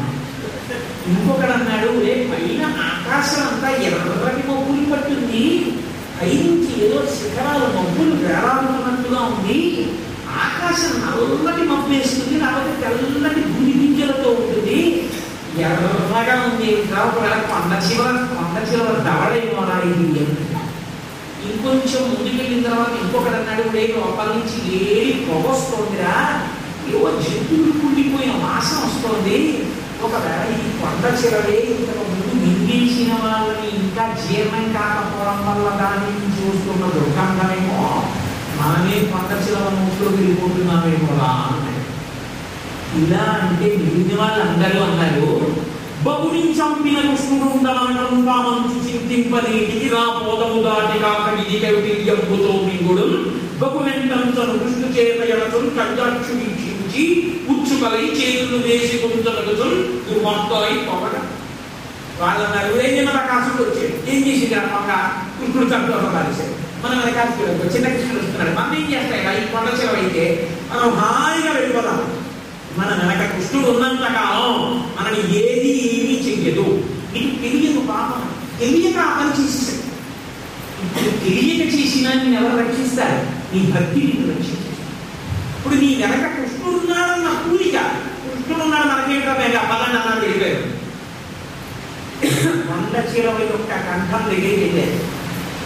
ఇంకొకడు అన్నాడు రే పైన ఆకాశం అంతా ఎర్రటి మబ్బులు పట్టింది పైనుంచి ఏదో శిఖరాలు మబ్బులు వేలాడుతున్నట్టుగా ఉంది ఆకాశం నల్లటి మబ్బు వేస్తుంది కాబట్టి తెల్లటి భూమి గింజలతో ఉంటుంది ఎర్రగా ఉంది ఒకవేళ కొండ చివర కొండ చివర దవడేమో ఇది ఇంకొంచెం ముందుకు వెళ్ళిన తర్వాత ఇంకొకటి అన్నాడు రే లోపల నుంచి ఏడి పొగ వస్తుందిరా ఏవో జంతువులు కుళ్ళిపోయిన వాసన వస్తుంది ఒకవేళ ఈ కొండ చివరే ఇంతకు ముందు మింగేసిన వాళ్ళని ఇంకా జీర్ణం కాకపోవడం వల్ల దాని నుంచి వస్తున్న దుర్గంధమేమో మనమే కొండ చిలవ నోట్లో వెళ్ళిపోతున్నామేమో రా అన్నాడు ఇలా అంటే మిగిలిన వాళ్ళందరూ అన్నారు బహుని చంపిన కృష్ణుడు ఉండమనటం పామంచు చింతింపనీటికి రా పోదము దాటి కాక ఇది కవిటిల్యంబుతో మింగుడు బహు వెంటంతను కృష్ణు చేత ఎడతులు కళ్ళాక్షు వీక్షించి ఉచ్చుకలై చేతులు వేసి గుంతలగుతులు దుర్మార్తలై పొగడ వాళ్ళన్నారు ఏం చిన్న ప్రకాశుడు వచ్చాడు ఏం చేసింది ఒక కృష్ణుడు చంపడం కలిసాడు మనం వెనకాల్సి చిన్న కృష్ణుడు వస్తున్నాడు మనం ఏం చేస్తాయి ఈ కొండ చెలవు అయితే మనం హాయిగా వెళ్ళిపోదాం మన వెనక కృష్ణుడు ఉన్నంత కాలం మనని ఏది ఏమీ చెయ్యదు నీకు తెలియదు పాపం తెలియక ఆ పని చేసేసాడు ఇప్పుడు తెలియక చేసినా నేను ఎవరు రక్షిస్తారు నీ భక్తి నిన్ను రక్షించారు ఇప్పుడు నీ వెనక కృష్ణుడు ఉన్నాడన్న పూరిక కృష్ణుడు ఉన్నాడు మనకేంటో మేము అవ్వాలని అన్నాడు వెళ్ళిపోయారు వంద చీరవ యొక్క కంఠం దగ్గరికి వెళ్ళారు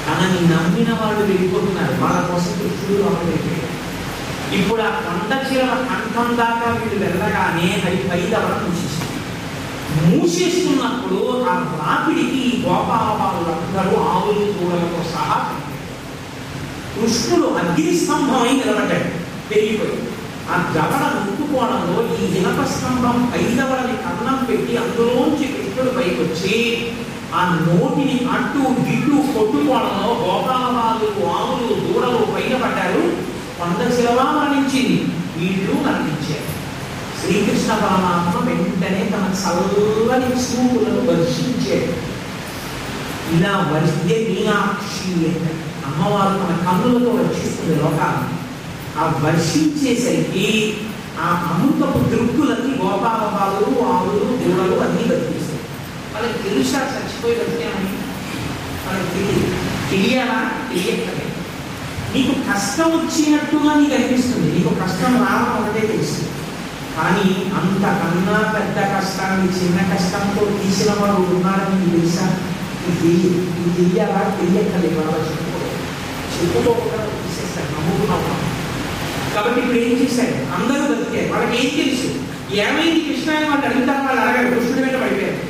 తనని నమ్మిన వాళ్ళు వెళ్ళిపోతున్నారు వాళ్ళ కోసం కృష్ణుడు లోపల వెళ్ళిపోయాడు ఇప్పుడు ఆ కొండ చిరవ కంఠం దాకా వీళ్ళు వెళ్ళగానే అది పైదవడం మూసేసింది మూసేస్తున్నప్పుడు ఆ రాపిడికి ఈ గోపాలబాలులందరూ ఆవులు దూడలతో సహా చనిపోయారు. కృష్ణుడు అగ్ని స్తంభమై నిలబడ్డాడు పెరిగిపోయి ఆ దవడ ముట్టుకోవడంలో ఈ ఇనప స్తంభం ఐదవడని కన్నం పెట్టి అందులోంచి కృష్ణుడు పైకి వచ్చి ఆ నోటిని అడ్డు గిడ్డు కొట్టుకోవడంలో గోపాలబాలు ఆవులు దూడలు పైన పడ్డారు కొండ శిలవా మరణించింది వీళ్ళు మరణించారు శ్రీకృష్ణ పరమాత్మ వెంటనే తన చల్లని చూపులను వర్షించాడు ఇలా వరిస్తే మీనాక్షి అంటే అమ్మవారు తన కన్నులతో రక్షిస్తుంది లోకాన్ని ఆ వర్షించేసరికి ఆ అమృతపు దృక్కులకి గోపాలబాలు ఆవులు దూడలు అన్నీ బతికిస్తాయి వాళ్ళకి తెలుసా చచ్చిపోయి బతికామని వాళ్ళకి తెలియదు తెలియాలా తెలియక్కర్లేదు నీకు కష్టం వచ్చినట్టుగా నీకు అనిపిస్తుంది నీకు కష్టం రావడం ఒకటే తెలుస్తుంది కానీ అంతకన్నా పెద్ద కష్టాన్ని చిన్న కష్టంతో తీసిన వాడు ఉన్నాడని నీకు తెలుసా నీకు తెలియదు నీకు తెలియాలా తెలియక్కర్లేదు వాళ్ళ చెప్పుకోలేదు చెప్పుకోకుండా తీసేస్తాడు నమ్ముకున్నావు కాబట్టి ఇప్పుడు ఏం చేశాడు అందరూ బతికారు వాళ్ళకి ఏం తెలుసు ఏమైంది కృష్ణ అని వాళ్ళు అడుగుతారు వాళ్ళు అడగారు కృష్ణుడి మీద పడిపోయారు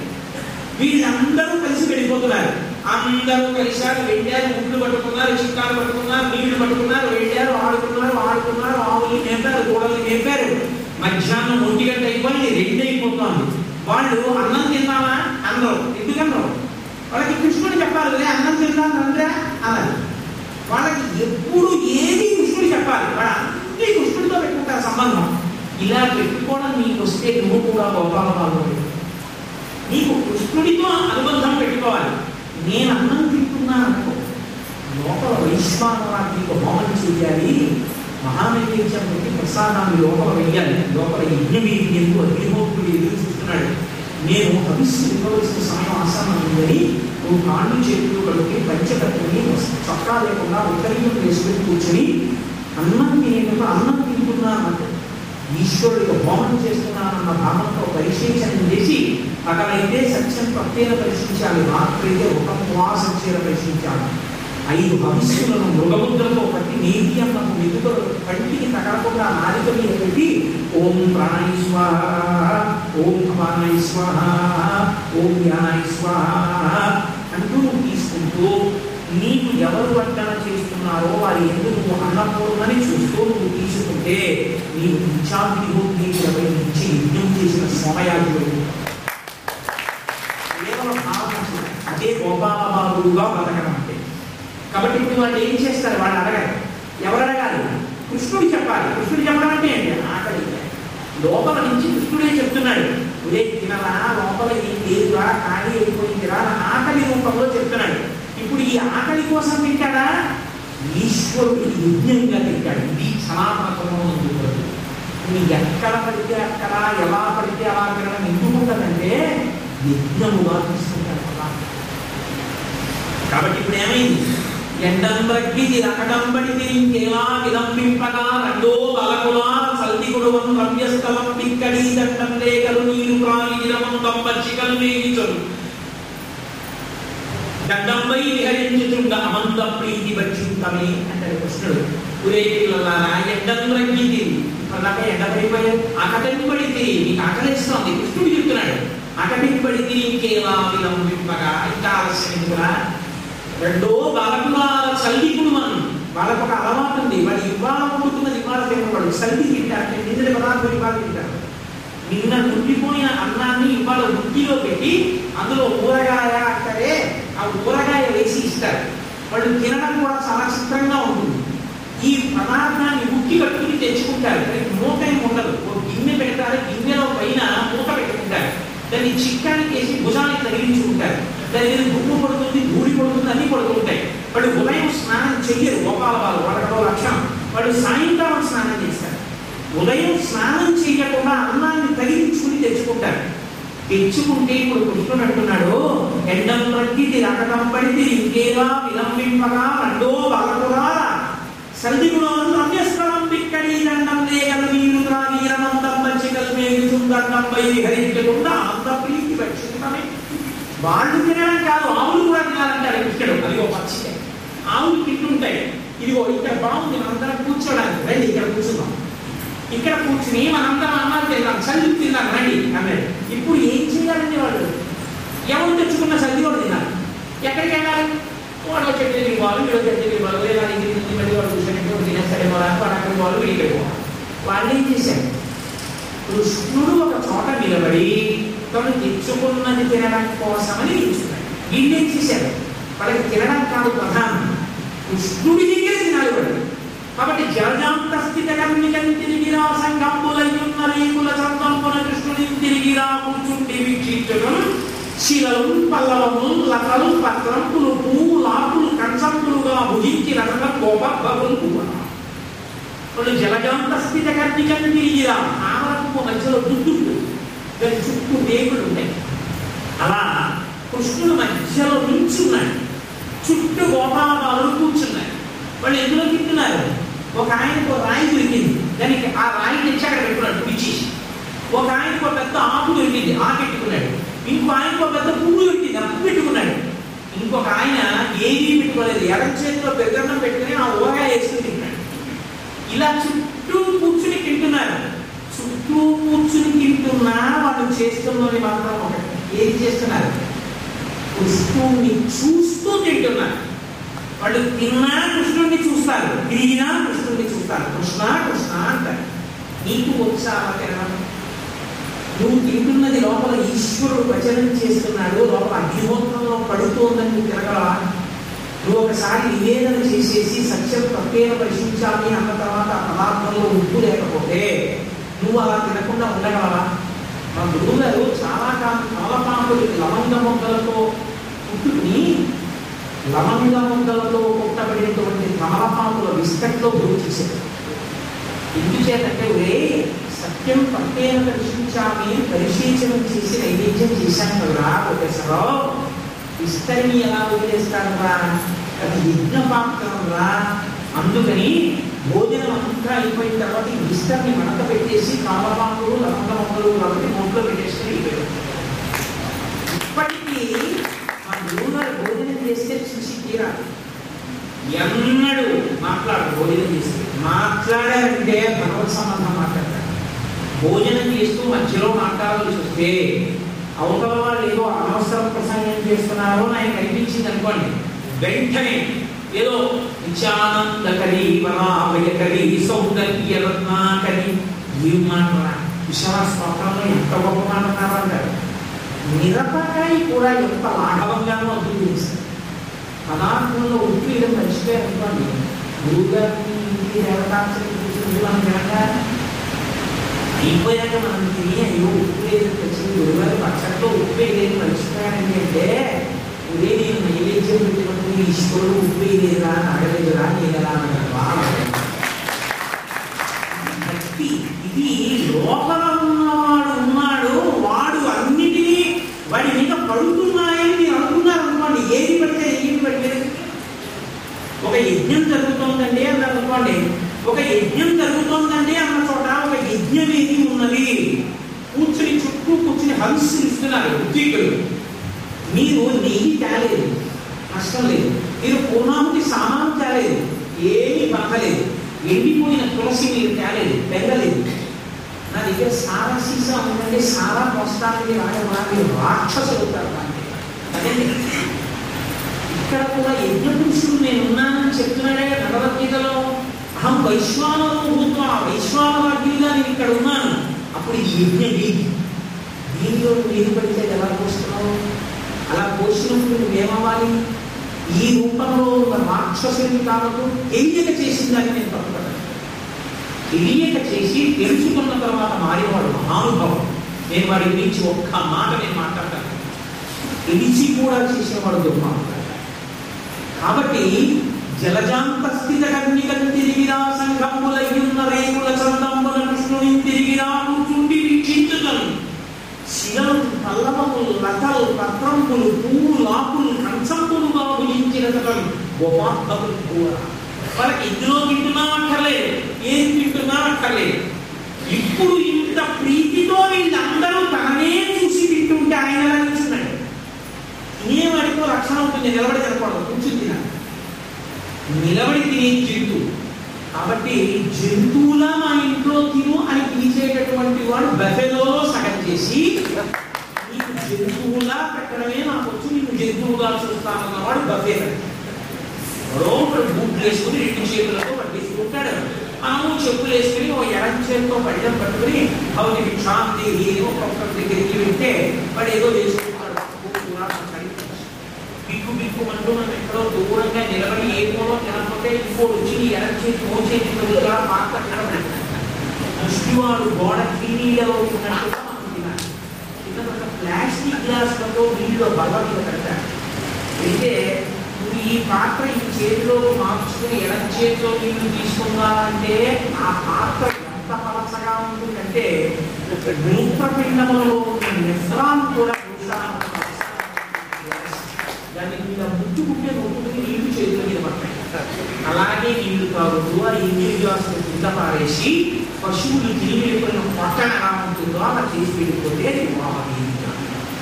వీళ్ళందరూ కలిసి వెళ్ళిపోతున్నారు అందరూ కలిసారు వెళ్ళారు ముళ్ళు పట్టుకున్నారు చిక్కాలు పట్టుకున్నారు నీళ్లు పట్టుకున్నారు వెళ్ళారు ఆడుకున్నారు ఆడుకున్నారు ఆవులు మేపారు గోడలు మేపారు మధ్యాహ్నం ఒంటి గంట అయిపోయింది రెండు అయిపోతుంది వాళ్ళు అన్నం తిన్నామా అందరూ ఎందుకన్నారు వాళ్ళకి కృష్ణుడు చెప్పాలి కదా అన్నం తిన్నాను అందరా అన్నారు వాళ్ళకి ఎప్పుడు ఏది కృష్ణుడు చెప్పాలి వాళ్ళ అన్ని కృష్ణుడితో పెట్టుకుంటారు సంబంధం ఇలా పెట్టుకోవడం నీకు వస్తే నువ్వు కూడా గోపాల పాల్గొని నీకు కృష్ణుడితో అనుబంధం పెట్టుకోవాలి నేను అన్నం తింటున్నాను అనుకో లోపల వైశ్వానరానికి నీకు హోమం చేయాలి మహానైవేద్యం పెట్టి ప్రసాదాన్ని లోపల వెయ్యాలి లోపల యజ్ఞవీర్యంతో అగ్నిహోత్రుడు ఎదురు చూస్తున్నాడు నేను హవిస్సు ఇవ్వవలసిన సమయం ఆసనం ఉందని నువ్వు కాళ్ళు చేతులు కడుక్కి పంచె కట్టుకుని చొక్కా లేకుండా ఉత్తరీయం వేసుకుని కూర్చొని అన్నం తినేటప్పుడు అన్నం తింటున్నానంటే ఈశ్వరుడికి హోమం చేస్తున్నానన్న భావంతో పరిశీలన చేసి పగలైతే సత్యం ప్రత్యేక పరీక్షించాలి రాత్రైతే ఒక ఉపవాసం చీర పరీక్షించాలి ఐదు హవిస్సులను మృగముద్రతో పట్టి నీతి అన్నపు వెతుకలు కంటికి తగలకుండా నాలిక మీద పెట్టి ఓం ప్రాణాయ స్వాహ ఓం అపానాయ స్వాహ ఓం ధ్యానాయ స్వాహ అంటూ నువ్వు తీసుకుంటూ నీకు ఎవరు వడ్డన చేస్తున్నారో వారి ఎందుకు నువ్వు అన్నపూర్ణని చూస్తూ నువ్వు తీసుకుంటే నీవు నిత్యాగ్నిహోత్రీకులపై నుంచి యజ్ఞం చేసిన సమయాలు కేవలం భావన చూడాలి. అదే గోపాలబాబుగా బతకడం అంటే కాబట్టి ఇప్పుడు వాళ్ళు ఏం చేస్తారు వాళ్ళు అడగాలి ఎవరు అడగాలి కృష్ణుడు చెప్పాలి కృష్ణుడు చెప్పడం అంటే ఏంటి ఆకలి లోపల నుంచి కృష్ణుడే చెప్తున్నాడు ఒరే తినరా లోపల ఏం లేదురా ఖాళీ అయిపోయిందిరా అని ఆకలి రూపంలో చెప్తున్నాడు ఇప్పుడు ఈ ఆకలి కోసం తింటాడా ఈశ్వరుడు యజ్ఞంగా తింటాడు ఇది సనాతన ధర్మం నువ్వు ఎక్కడ పడితే అక్కడ ఎలా పడితే అలా తినడం ఎందుకు ఉంటుందంటే యజ్ఞముగా తీసుకుంటాడు పదార్థం. కాబట్టి ఇప్పుడు ఏమైంది ఎండం రగ్గిది రకడంబడిది ఇంకేలా విలంబింపగా రెండో బలకులా సల్దిగుడువం రమ్యస్థలం పిక్కడి దండం లేఖలు నీరు ప్రాణి నిరమం దంపచ్చికలు మేగించరు దండంపై విహరించుచుండ అమంత ప్రీతి భక్షింతమే అంటాడు కృష్ణుడు ఒరే పిల్లలారా ఎండం రగ్గిది ఇప్పటిదాకా ఎండపడిపోయావు ఆకటిని పడితే నీకు ఆకలిస్తోంది కృష్ణుడు చెప్తున్నాడు ఆకటిని పడితే ఇంకేలా విలంబింపగా ఇంకా ఆలస్యం ఎందుకురా రెండో బాలకుల సల్లికుడు మనం వాళ్ళకు ఒక అలవాటు ఉంది వాడు ఇవాళ వండుతున్నది ఇవాళ తినవాడు సల్లి తింటారు నిన్నటి పదార్థం ఇవాళ తింటారు నిన్న ఉండిపోయిన అన్నాన్ని ఇవాళ ఉట్టిలో పెట్టి అందులో ఊరగాయ అంటారే ఆ ఊరగాయ వేసి ఇస్తారు వాళ్ళు తినడం కూడా చాలా చిత్రంగా ఉంటుంది ఈ పదార్థాన్ని ఉక్కి కట్టుకుని తెచ్చుకుంటారు దానికి మూట ఏమి ఉండదు ఒక గిన్నె పెడతారు గిన్నెలో పైన మూట పెట్టుకుంటారు దాన్ని చిక్కానికి వేసి భుజానికి తగిలించుకుంటారు దాని మీద గుమ్ము పడుతుంది ధూళి పడుతుంది అన్ని పడుతుంటాయి వాడు ఉదయం స్నానం చెయ్యరు గోపాల వాళ్ళు వాళ్ళకో లక్షణం వాడు సాయంకాలం స్నానం చేస్తారు ఉదయం స్నానం చేయకుండా అన్నాన్ని తగిలించుకుని తెచ్చుకుంటారు తెచ్చుకుంటే ఇప్పుడు కృష్ణుడు అంటున్నాడు ఎండం ప్రతిది రకటం పడితే ఇంకేలా విలంబింపగా రెండో బలకురా సల్దిగుణం రమ్యస్థలం పిక్కడి దండం లేగల నీరు త్రాగి రమంతం పచ్చికలు మేగుతుందండం పై విహరించకుండా అంత ప్రీతి భక్షితమే వాళ్ళు తినడం కాదు ఆవులు కూడా తినాలంటాడు కృష్ణుడు అది ఒక పచ్చిక ఆవులు తింటుంటాయి ఇదిగో ఇక్కడ బాగుంది మనందరం కూర్చోడానికి రండి ఇక్కడ కూర్చుందాం ఇక్కడ కూర్చుని మనందరం అన్నాలు తిందాం చల్లి తిందాం రండి అన్నాడు ఇప్పుడు ఏం చేయాలండి వాళ్ళు ఎవరు తెచ్చుకున్న సర్ది కూడా తిన్నారు ఎక్కడికి వెళ్ళాలి వాడు చెట్టు దగ్గరికి పోవాలి వీడు చెట్టు దగ్గరికి పోవాలి లేదా ఇంటికి నుంచి మళ్ళీ వాడు కూర్చొని తినేస్తాడేమో అని వాడు అక్కడికి పోవాలి వీడికి పోవాలి వాళ్ళు ఏం చేశారు కృష్ణుడు ఒక చోట నిలబడి తను తెచ్చుకున్నది తినడం కోసమని నిల్చున్నాడు వీళ్ళు ఏం చేశారు వాళ్ళకి తినడం కాదు ప్రధానం కృష్ణుడి దగ్గర తినాలి వాడు కాబట్టి జలజాంత స్థిత కర్మికని తిరిగిరా సంగంబులయ్యున్న రేకుల చందంపున కృష్ణుని తిరిగిరా కూర్చుండి వీక్షించడం శిలలు పల్లవములు లతలు పత్రంపులు పువ్వు లాపులు కంచంపులుగా భుజించి రకం గోపబ్బలు కూడా వాళ్ళు జలజాంత స్థిత కర్మికని తిరిగిరా ఆమరపు మధ్యలో దుద్దుండు దాని చుట్టూ రేకులు ఉంటాయి అలా కృష్ణుడు మధ్యలో నిల్చున్నాడు చుట్టూ గోపాలబాలు కూర్చున్నారు వాళ్ళు ఎందులో తింటున్నారు ఒక ఆయనకు ఒక రాయి దొరికింది దానికి ఆ రాయి తెచ్చి అక్కడ పెట్టుకున్నాడు పిచ్చేసి ఒక ఆయనకు ఒక పెద్ద ఆకు దొరికింది ఆ పెట్టుకున్నాడు ఇంకో ఆయనకు ఒక పెద్ద పువ్వు దొరికింది అప్పు పెట్టుకున్నాడు ఇంకొక ఆయన ఏమీ పెట్టుకోలేదు ఎడం చేతిలో పెద్దన్నం పెట్టుకుని ఆ ఊరగా వేసుకుని తింటున్నాడు ఇలా చుట్టూ కూర్చుని తింటున్నారు చుట్టూ కూర్చుని తింటున్నా వాళ్ళు చేస్తున్నది మాత్రం ఒకటి ఏం చేస్తున్నారు కృష్ణుణ్ణి చూస్తూ తింటున్నారు వాళ్ళు తిన్నా కృష్ణుణ్ణి చూస్తారు తిరిగినా కృష్ణుణ్ణి చూస్తారు కృష్ణ కృష్ణ అంటారు నీకు ఉత్సాహం తినడం నువ్వు తింటున్నది లోపల ఈశ్వరుడు వచనం చేస్తున్నాడు లోపల అగ్నిహోత్రంలో పడుతోందని నువ్వు తిరగలవా నువ్వు ఒకసారి నివేదన చేసేసి సత్యం తప్పేన పరిశీలించాలి అన్న తర్వాత ఆ పదార్థంలో ఉప్పు లేకపోతే నువ్వు అలా తినకుండా ఉండగలవా మా గురువుగారు చాలా కాలం కమలపాములు లవంగ మొగ్గలతో పుట్టుకుని లవంగ మొగ్గలతో పుట్టబడినటువంటి కమలపాముల బిస్కెట్లో గురువు చేశారు ఎందుచేతంటే ఒరే సత్యం పట్టేన దర్శించామి పరిశీలనం చేసి నైవేద్యం చేశాను కదా ప్రొఫెసర్ విస్తరిని ఎలా వదిలేస్తాను రా అది యజ్ఞపాత్రం రా అందుకని భోజనం అంతా అయిపోయిన తర్వాత ఈ విస్తరిని మడత పెట్టేసి కామపాములు లవంగ మొక్కలు కాబట్టి నోట్లో పెట్టేసుకుని వెళ్ళిపోయాడు. ఇప్పటికీ మా గురువుగారు భోజనం చేస్తే చూసి తీరాలి ఎన్నడు మాట్లాడు భోజనం చేస్తే మాట్లాడారంటే భగవత్ సంబంధం మాట్లాడతారు భోజనం చేస్తూ మధ్యలో మాట్లాడాల్సి వస్తే అవతల వాళ్ళు ఏదో అనవసర ప్రసంగం చేస్తున్నారో నాకు కనిపించింది అనుకోండి వెంటనే ఏదో నిత్యానందకరి వనాభయకరి సౌందర్య రత్నాకరి ఏం మాట్లాడా విశాల స్తోత్రంలో ఎంత గొప్ప మాట అన్నారు అంటారు మిరపకాయ కూడా ఎంత లాఘవంగానో అర్థం చేస్తారు పదార్థంలో ఉప్పు వేయడం మర్చిపోయారు అనుకోండి గురువుగారిని ఇంటికి దేవతాంశం కూర్చుని మనం తినగా అయిపోయాక మనం తిని అయ్యో ఉప్పు వేయడం వచ్చింది గురువుగారు పక్షంలో ఉప్పు వేయలేదు మర్చిపోయానండి అంటే ఇదే నేను నైవేద్యం పెట్టుకుని ఈశ్వరుడు ఉప్పు వేయలేదా అని అడగలేదురా నేను ఎలా అడగలవా భక్తి ఇది లోపల ఉన్నవాడు ఉన్నాడు వాడు అన్నిటినీ వాడి మీద పడుతున్నాయని మీరు అనుకున్నారు అనుకోండి ఏది పడితే ఏది పడితే ఒక యజ్ఞం జరుగుతోందండి అన్నారు అనుకోండి ఒక యజ్ఞం జరుగుతోందండి అన్న చోట ఒక యజ్ఞం ఏది ఉన్నది కూర్చుని చుట్టూ కూర్చుని హంసులు ఇస్తున్నారు ఉద్యోగులు మీరు నెయ్యి తేలేదు నష్టం లేదు మీరు పూర్ణాముకి సామాను తేలేదు ఏమీ బాగలేదు ఎండిపోయిన తులసి మీరు తేలేదు పెరగలేదు నా దగ్గర సారా సీసా ఉందంటే సారా పోస్తానికి రాయమా మీరు రాక్షసులు అవుతారు దానికి అదండి ఇక్కడ కూడా యజ్ఞ పురుషుడు నేను ఉన్నానని చెప్తున్నాడే భగవద్గీతలో అహం వైశ్వానరు భూత్వ వైశ్వానరాజ్ఞిగా నేను ఇక్కడ ఉన్నాను అప్పుడు ఈ యజ్ఞ వీధి దీనిలో నువ్వు ఏది పడితే ఎలా పోస్తున్నావు అలా పోసినప్పుడు నువ్వేమవ్వాలి ఈ రూపంలో ఉన్న రాక్షసుని కాలకు తెలియక చేసిందని నేను తప్పుపడ్డాను తెలియక చేసి తెలుసుకున్న తర్వాత మారేవాడు మహానుభావం నేను వాడి గురించి ఒక్క మాట నేను మాట్లాడతాను తెలిసి కూడా చేసేవాడు దుర్మార్గుడు కాబట్టి జలజాంత స్థిత కన్నికం తిరిగిరా సంఘములయ్యున్న రేకుల చందంబుల కృష్ణుని తిరిగిరా కూర్చుండి వీక్షించుతను శిలలు పల్లవములు లతలు పత్రంపులు పువ్వులు ఆకులు కంచంపులుగా భుజించిన కథలు గోపాత్మకులు కూడా వాళ్ళకి ఇందులో తింటున్నా అక్కర్లేదు ఏం తింటున్నా అక్కర్లేదు ఇప్పుడు ఇంత ప్రీతితో వీళ్ళందరూ తననే చూసి తింటుంటే ఆయన ఎలా నిల్చున్నాడు తినేవాడికో రక్షణ ఉంటుంది నిలబడి తినకూడదు కూర్చుని తినాలి నిలబడి తినే జంతువు కాబట్టి జంతువులా మా ఇంట్లో తిను అని పిలిచేటటువంటి వాడు బఫెలో సగం చేసి నీకు జంతువులా పెట్టడమే నాకు వచ్చి నీకు జంతువుగా చూస్తానన్నవాడు బఫే ఎవరో ఒకడు బూట్లు వేసుకుని రెండు చేతులతో పట్టేసుకుంటాడు మనము చెప్పులు వేసుకుని ఓ ఎడం చేతితో పళ్ళెం పట్టుకుని భౌతిక శాంతి ఒక్కొక్కరి దగ్గరికి వెళ్తే వాడు ఏదో చేసుకుంటాడు బిక్కు బిక్కు అంటూ మనం ఎక్కడో దూరంగా నిలబడి ఏ మూలో తినకపోతే ఇంకోటి వచ్చి ఈ ఎడం చేతి మో చేతి కొద్దిగా పాత నిలబడి ముష్టివాడు గోడ క్లీనీలో ఉన్నట్టుగా మనం తినాలి కింద ఒక ప్లాస్టిక్ గ్లాసులతో నీళ్ళు బల్ల మీద కట్టారు అయితే నువ్వు ఈ పాత్ర ఈ చేతిలో మార్చుకుని ఎడం చేతిలో నీళ్లు తీసుకుందామంటే ఆ పాత్ర ఎంత పలసగా ఉంటుందంటే మూత్రపిండములో ఉన్న నిద్రాన్ని కూడా చూసాను. దాన్ని మీద ముట్టుకుంటే నొప్పుకుని నీళ్లు చేతుల మీద పడతాయి అలాగే నీళ్లు తాగుతూ ఆ ఇంటి గ్లాసులు కింద పారేసి పశువులు తిరిగి వెళ్ళిపోయిన పట్టణ ఎలా ఉంటుందో అలా చేసి వెళ్ళిపోతే అది వాహనీయంగా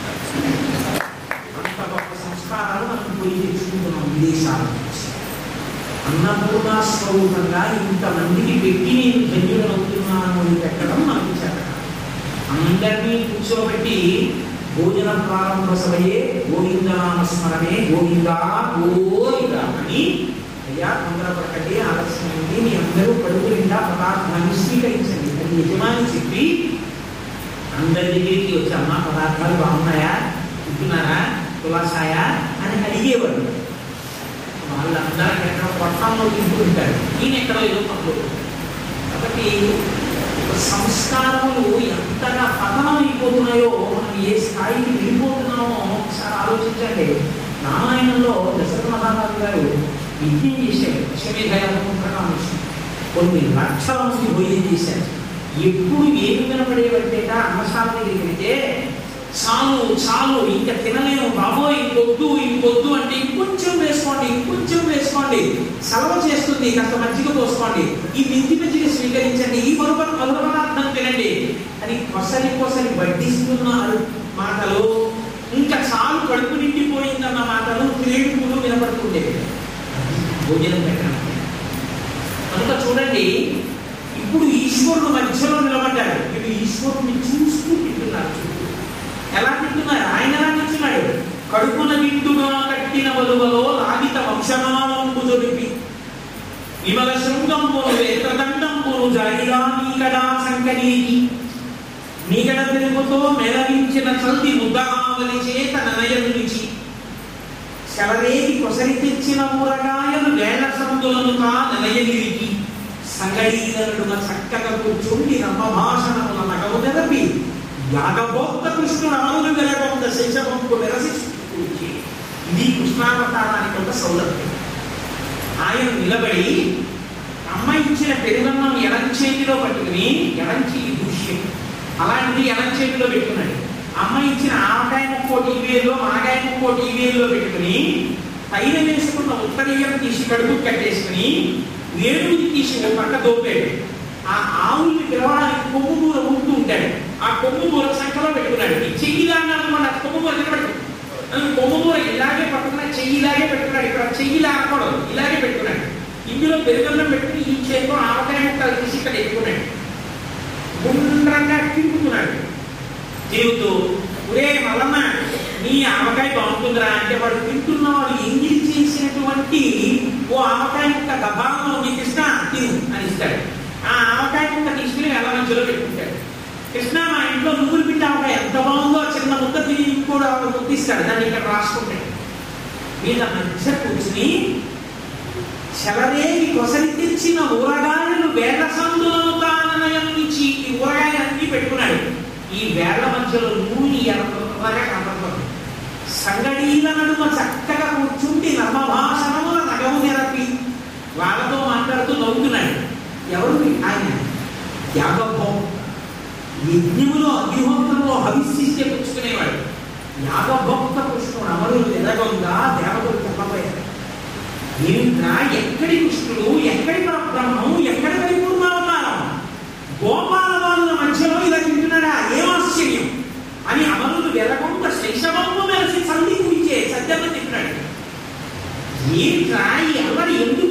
అంత గొప్ప సంస్కారాలు మనం పోయి తెచ్చుకుంటున్నాం విదేశాల నుంచి అన్నపూర్ణ స్వరూపంగా ఇంతమందికి పెట్టి నేను ధన్యుడవుతున్నాను అని పెట్టడం మనకి చెప్పడం అందరినీ కూర్చోబెట్టి భోజన ప్రారంభ సమయే గోవిందనామ స్మరణే గోవింద గోవింద అని అయ్యా తొందరపడకండి ఆలస్యమైంది మీ అందరూ కడుపు నిండా పదార్థాన్ని స్వీకరించండి అని యజమాని చెప్పి అందరి దగ్గరికి వచ్చి అమ్మ పదార్థాలు బాగున్నాయా తింటున్నారా కులాసాయా అని అడిగేవాడు వాళ్ళందరూ ఎక్కడ పట్టణంలో తింటూ ఉంటారు ఈయన ఎక్కడో ఏదో పనులు కాబట్టి సంస్కారములు ఎంతగా పతనం అయిపోతున్నాయో మనం ఏ స్థాయికి వెళ్ళిపోతున్నామో ఒకసారి ఆలోచించండి రామాయణంలో దశరథ మహారాజు గారు యజ్ఞం చేశారు అశ్వమేధయాగం ప్రకారం కొన్ని లక్షల మంది భోజనం చేశారు ఎప్పుడు ఏమి వినపడేవంటే అన్నశాల దగ్గరికి వెళ్తే చాలు చాలు ఇంకా తినలేము బాబోయ్ ఇంకొద్దు ఇంకొద్దు అంటే ఇంకొంచెం వేసుకోండి ఇంకొంచెం వేసుకోండి సెలవు చేస్తుంది కాస్త మజ్జిగ పోసుకోండి ఈ మించి మజ్జిగ స్వీకరించండి ఈ మరొక మధుర పదార్థం తినండి అని కొసరి కొసరి వడ్డిస్తున్న మాటలు ఇంకా చాలు కడుపు నిండిపోయిందన్న మాటలు తినేడుపులు వినపడుతుండేవి భోజనం పెట్టడం కనుక చూడండి ఇప్పుడు ఈశ్వరుడు మధ్యలో నిలబడ్డాడు ఇప్పుడు ఈశ్వరుడిని చూస్తూ తింటున్నారు చుట్టూ ఎలా తింటున్నారు ఆయన ఎలా తింటున్నాడు కడుపున నిండుగా కట్టిన వలువలో లాగిత వంశనామంబు దొరికి విమల శృంగంబును వేత్రదండంబును జాయిగా నీకడా సంకనీకి నీకడ తెలుగుతో మెలవించిన చల్ది ముద్దావలి చేత ననయనులిచి శలరేగి కొసరి తెచ్చిన ఊరగాయలు వేల సందులను కా ననయనిరికి సంగడీలనుడున చక్కగా కూర్చుండి నమ్మభాషణముల నగము నెరపి యాగభోక్త కృష్ణుడు అమలు వెలగొంద శేషవంకు వెరసి కూర్చి ఇది కృష్ణావతారానికి ఒక సౌలభ్యం ఆయన నిలబడి అమ్మ ఇచ్చిన పెరుగన్నం ఎడం చేతిలో పట్టుకుని ఎడం చేయి దృశ్యం అలాంటిది ఎడం చేతిలో పెట్టుకున్నాడు అమ్మ ఇచ్చిన ఆవకాయ ముక్కోటి ఈవేల్లో మాగాయ ముక్కోటి ఈవేల్లో పెట్టుకుని పైన వేసుకున్న ఉత్తరీయం తీసి కడుపు కట్టేసుకుని వేణువుని తీసి ఒక పక్క దోపాడు ఆ ఆవుల్ని పిలవడానికి కొమ్ము మూర ఉంటూ ఉంటాడు ఆ కొమ్ము మూర సంఖ్యలో పెట్టుకున్నాడు ఈ చెయ్యి లాగా అనుకోండి ఆ కొమ్ము మూర నిలబెట్టు కొమ్ము మూర ఇలాగే పట్టుకున్నా చెయ్యి ఇలాగే పెట్టుకున్నాడు ఇక్కడ చెయ్యి లాగకూడదు ఇలాగే పెట్టుకున్నాడు ఇందులో పెరుగన్నం పెట్టుకుని ఈ చేతిలో ఆవకాయ ముక్కలు తీసి ఇక్కడ ఎక్కున్నాడు గుండ్రంగా తిరుగుతున్నాడు తిరుగుతూ ఒరే మల్లమ్మ నీ ఆవకాయ బాగుంటుందిరా అంటే వాడు తింటున్నవాడు ఎంగిలి చేసినటువంటి ఓ ఆవకాయ ముక్క గబాల్లో ఉంది కృష్ణ తిను అని ఇస్తాడు ఆ ఆవకాయ ముక్క తీసుకుని ఎలా మధ్యలో పెట్టుకుంటాడు కృష్ణ మా ఇంట్లో నువ్వులు పిండి ఆవకాయ ఎంత బాగుందో చిన్న ముక్క తిని ఇంకోటి ఆవిడ ముద్దిస్తాడు దాన్ని ఇక్కడ రాసుకుంటాడు వీళ్ళ మధ్య కూర్చుని చెలరేగి కొసరి తెచ్చిన ఊరగాయలు వేల సందులను తాననయం నుంచి ఈ ఊరగాయలన్నీ పెట్టుకున్నాడు ఈ వేళ్ల మధ్యలో నూనె ఎర్రగా కనపడుతుంది సంగడీల నడుమ చక్కగా కూర్చుంటి నర్మభాషణముల నగము నెరపి వాళ్ళతో మాట్లాడుతూ నవ్వుతున్నాడు ఎవరు ఆయన యాగభోం యజ్ఞములో అగ్నిహోత్రంలో హవిస్సిస్తే పుచ్చుకునేవాడు యాగభోక్త కృష్ణుడు అమరులు ఎదగొందా దేవతలు చెప్పబోయారు ఏమిట్రా ఎక్కడి కృష్ణుడు ఎక్కడి పరబ్రహ్మం ఎక్కడి పరిపూర్ణావతారం గోపాల బాలుల మధ్యలో ఇలా తింటున్నాడా ఏం ఆశ్చర్యం అని అమరులు వెలకొంత శైశవము మెలసి సంధి కుడిచే సత్యమ తింటున్నాడు ఏంట్రా ఈ అల్లరి ఎందుకు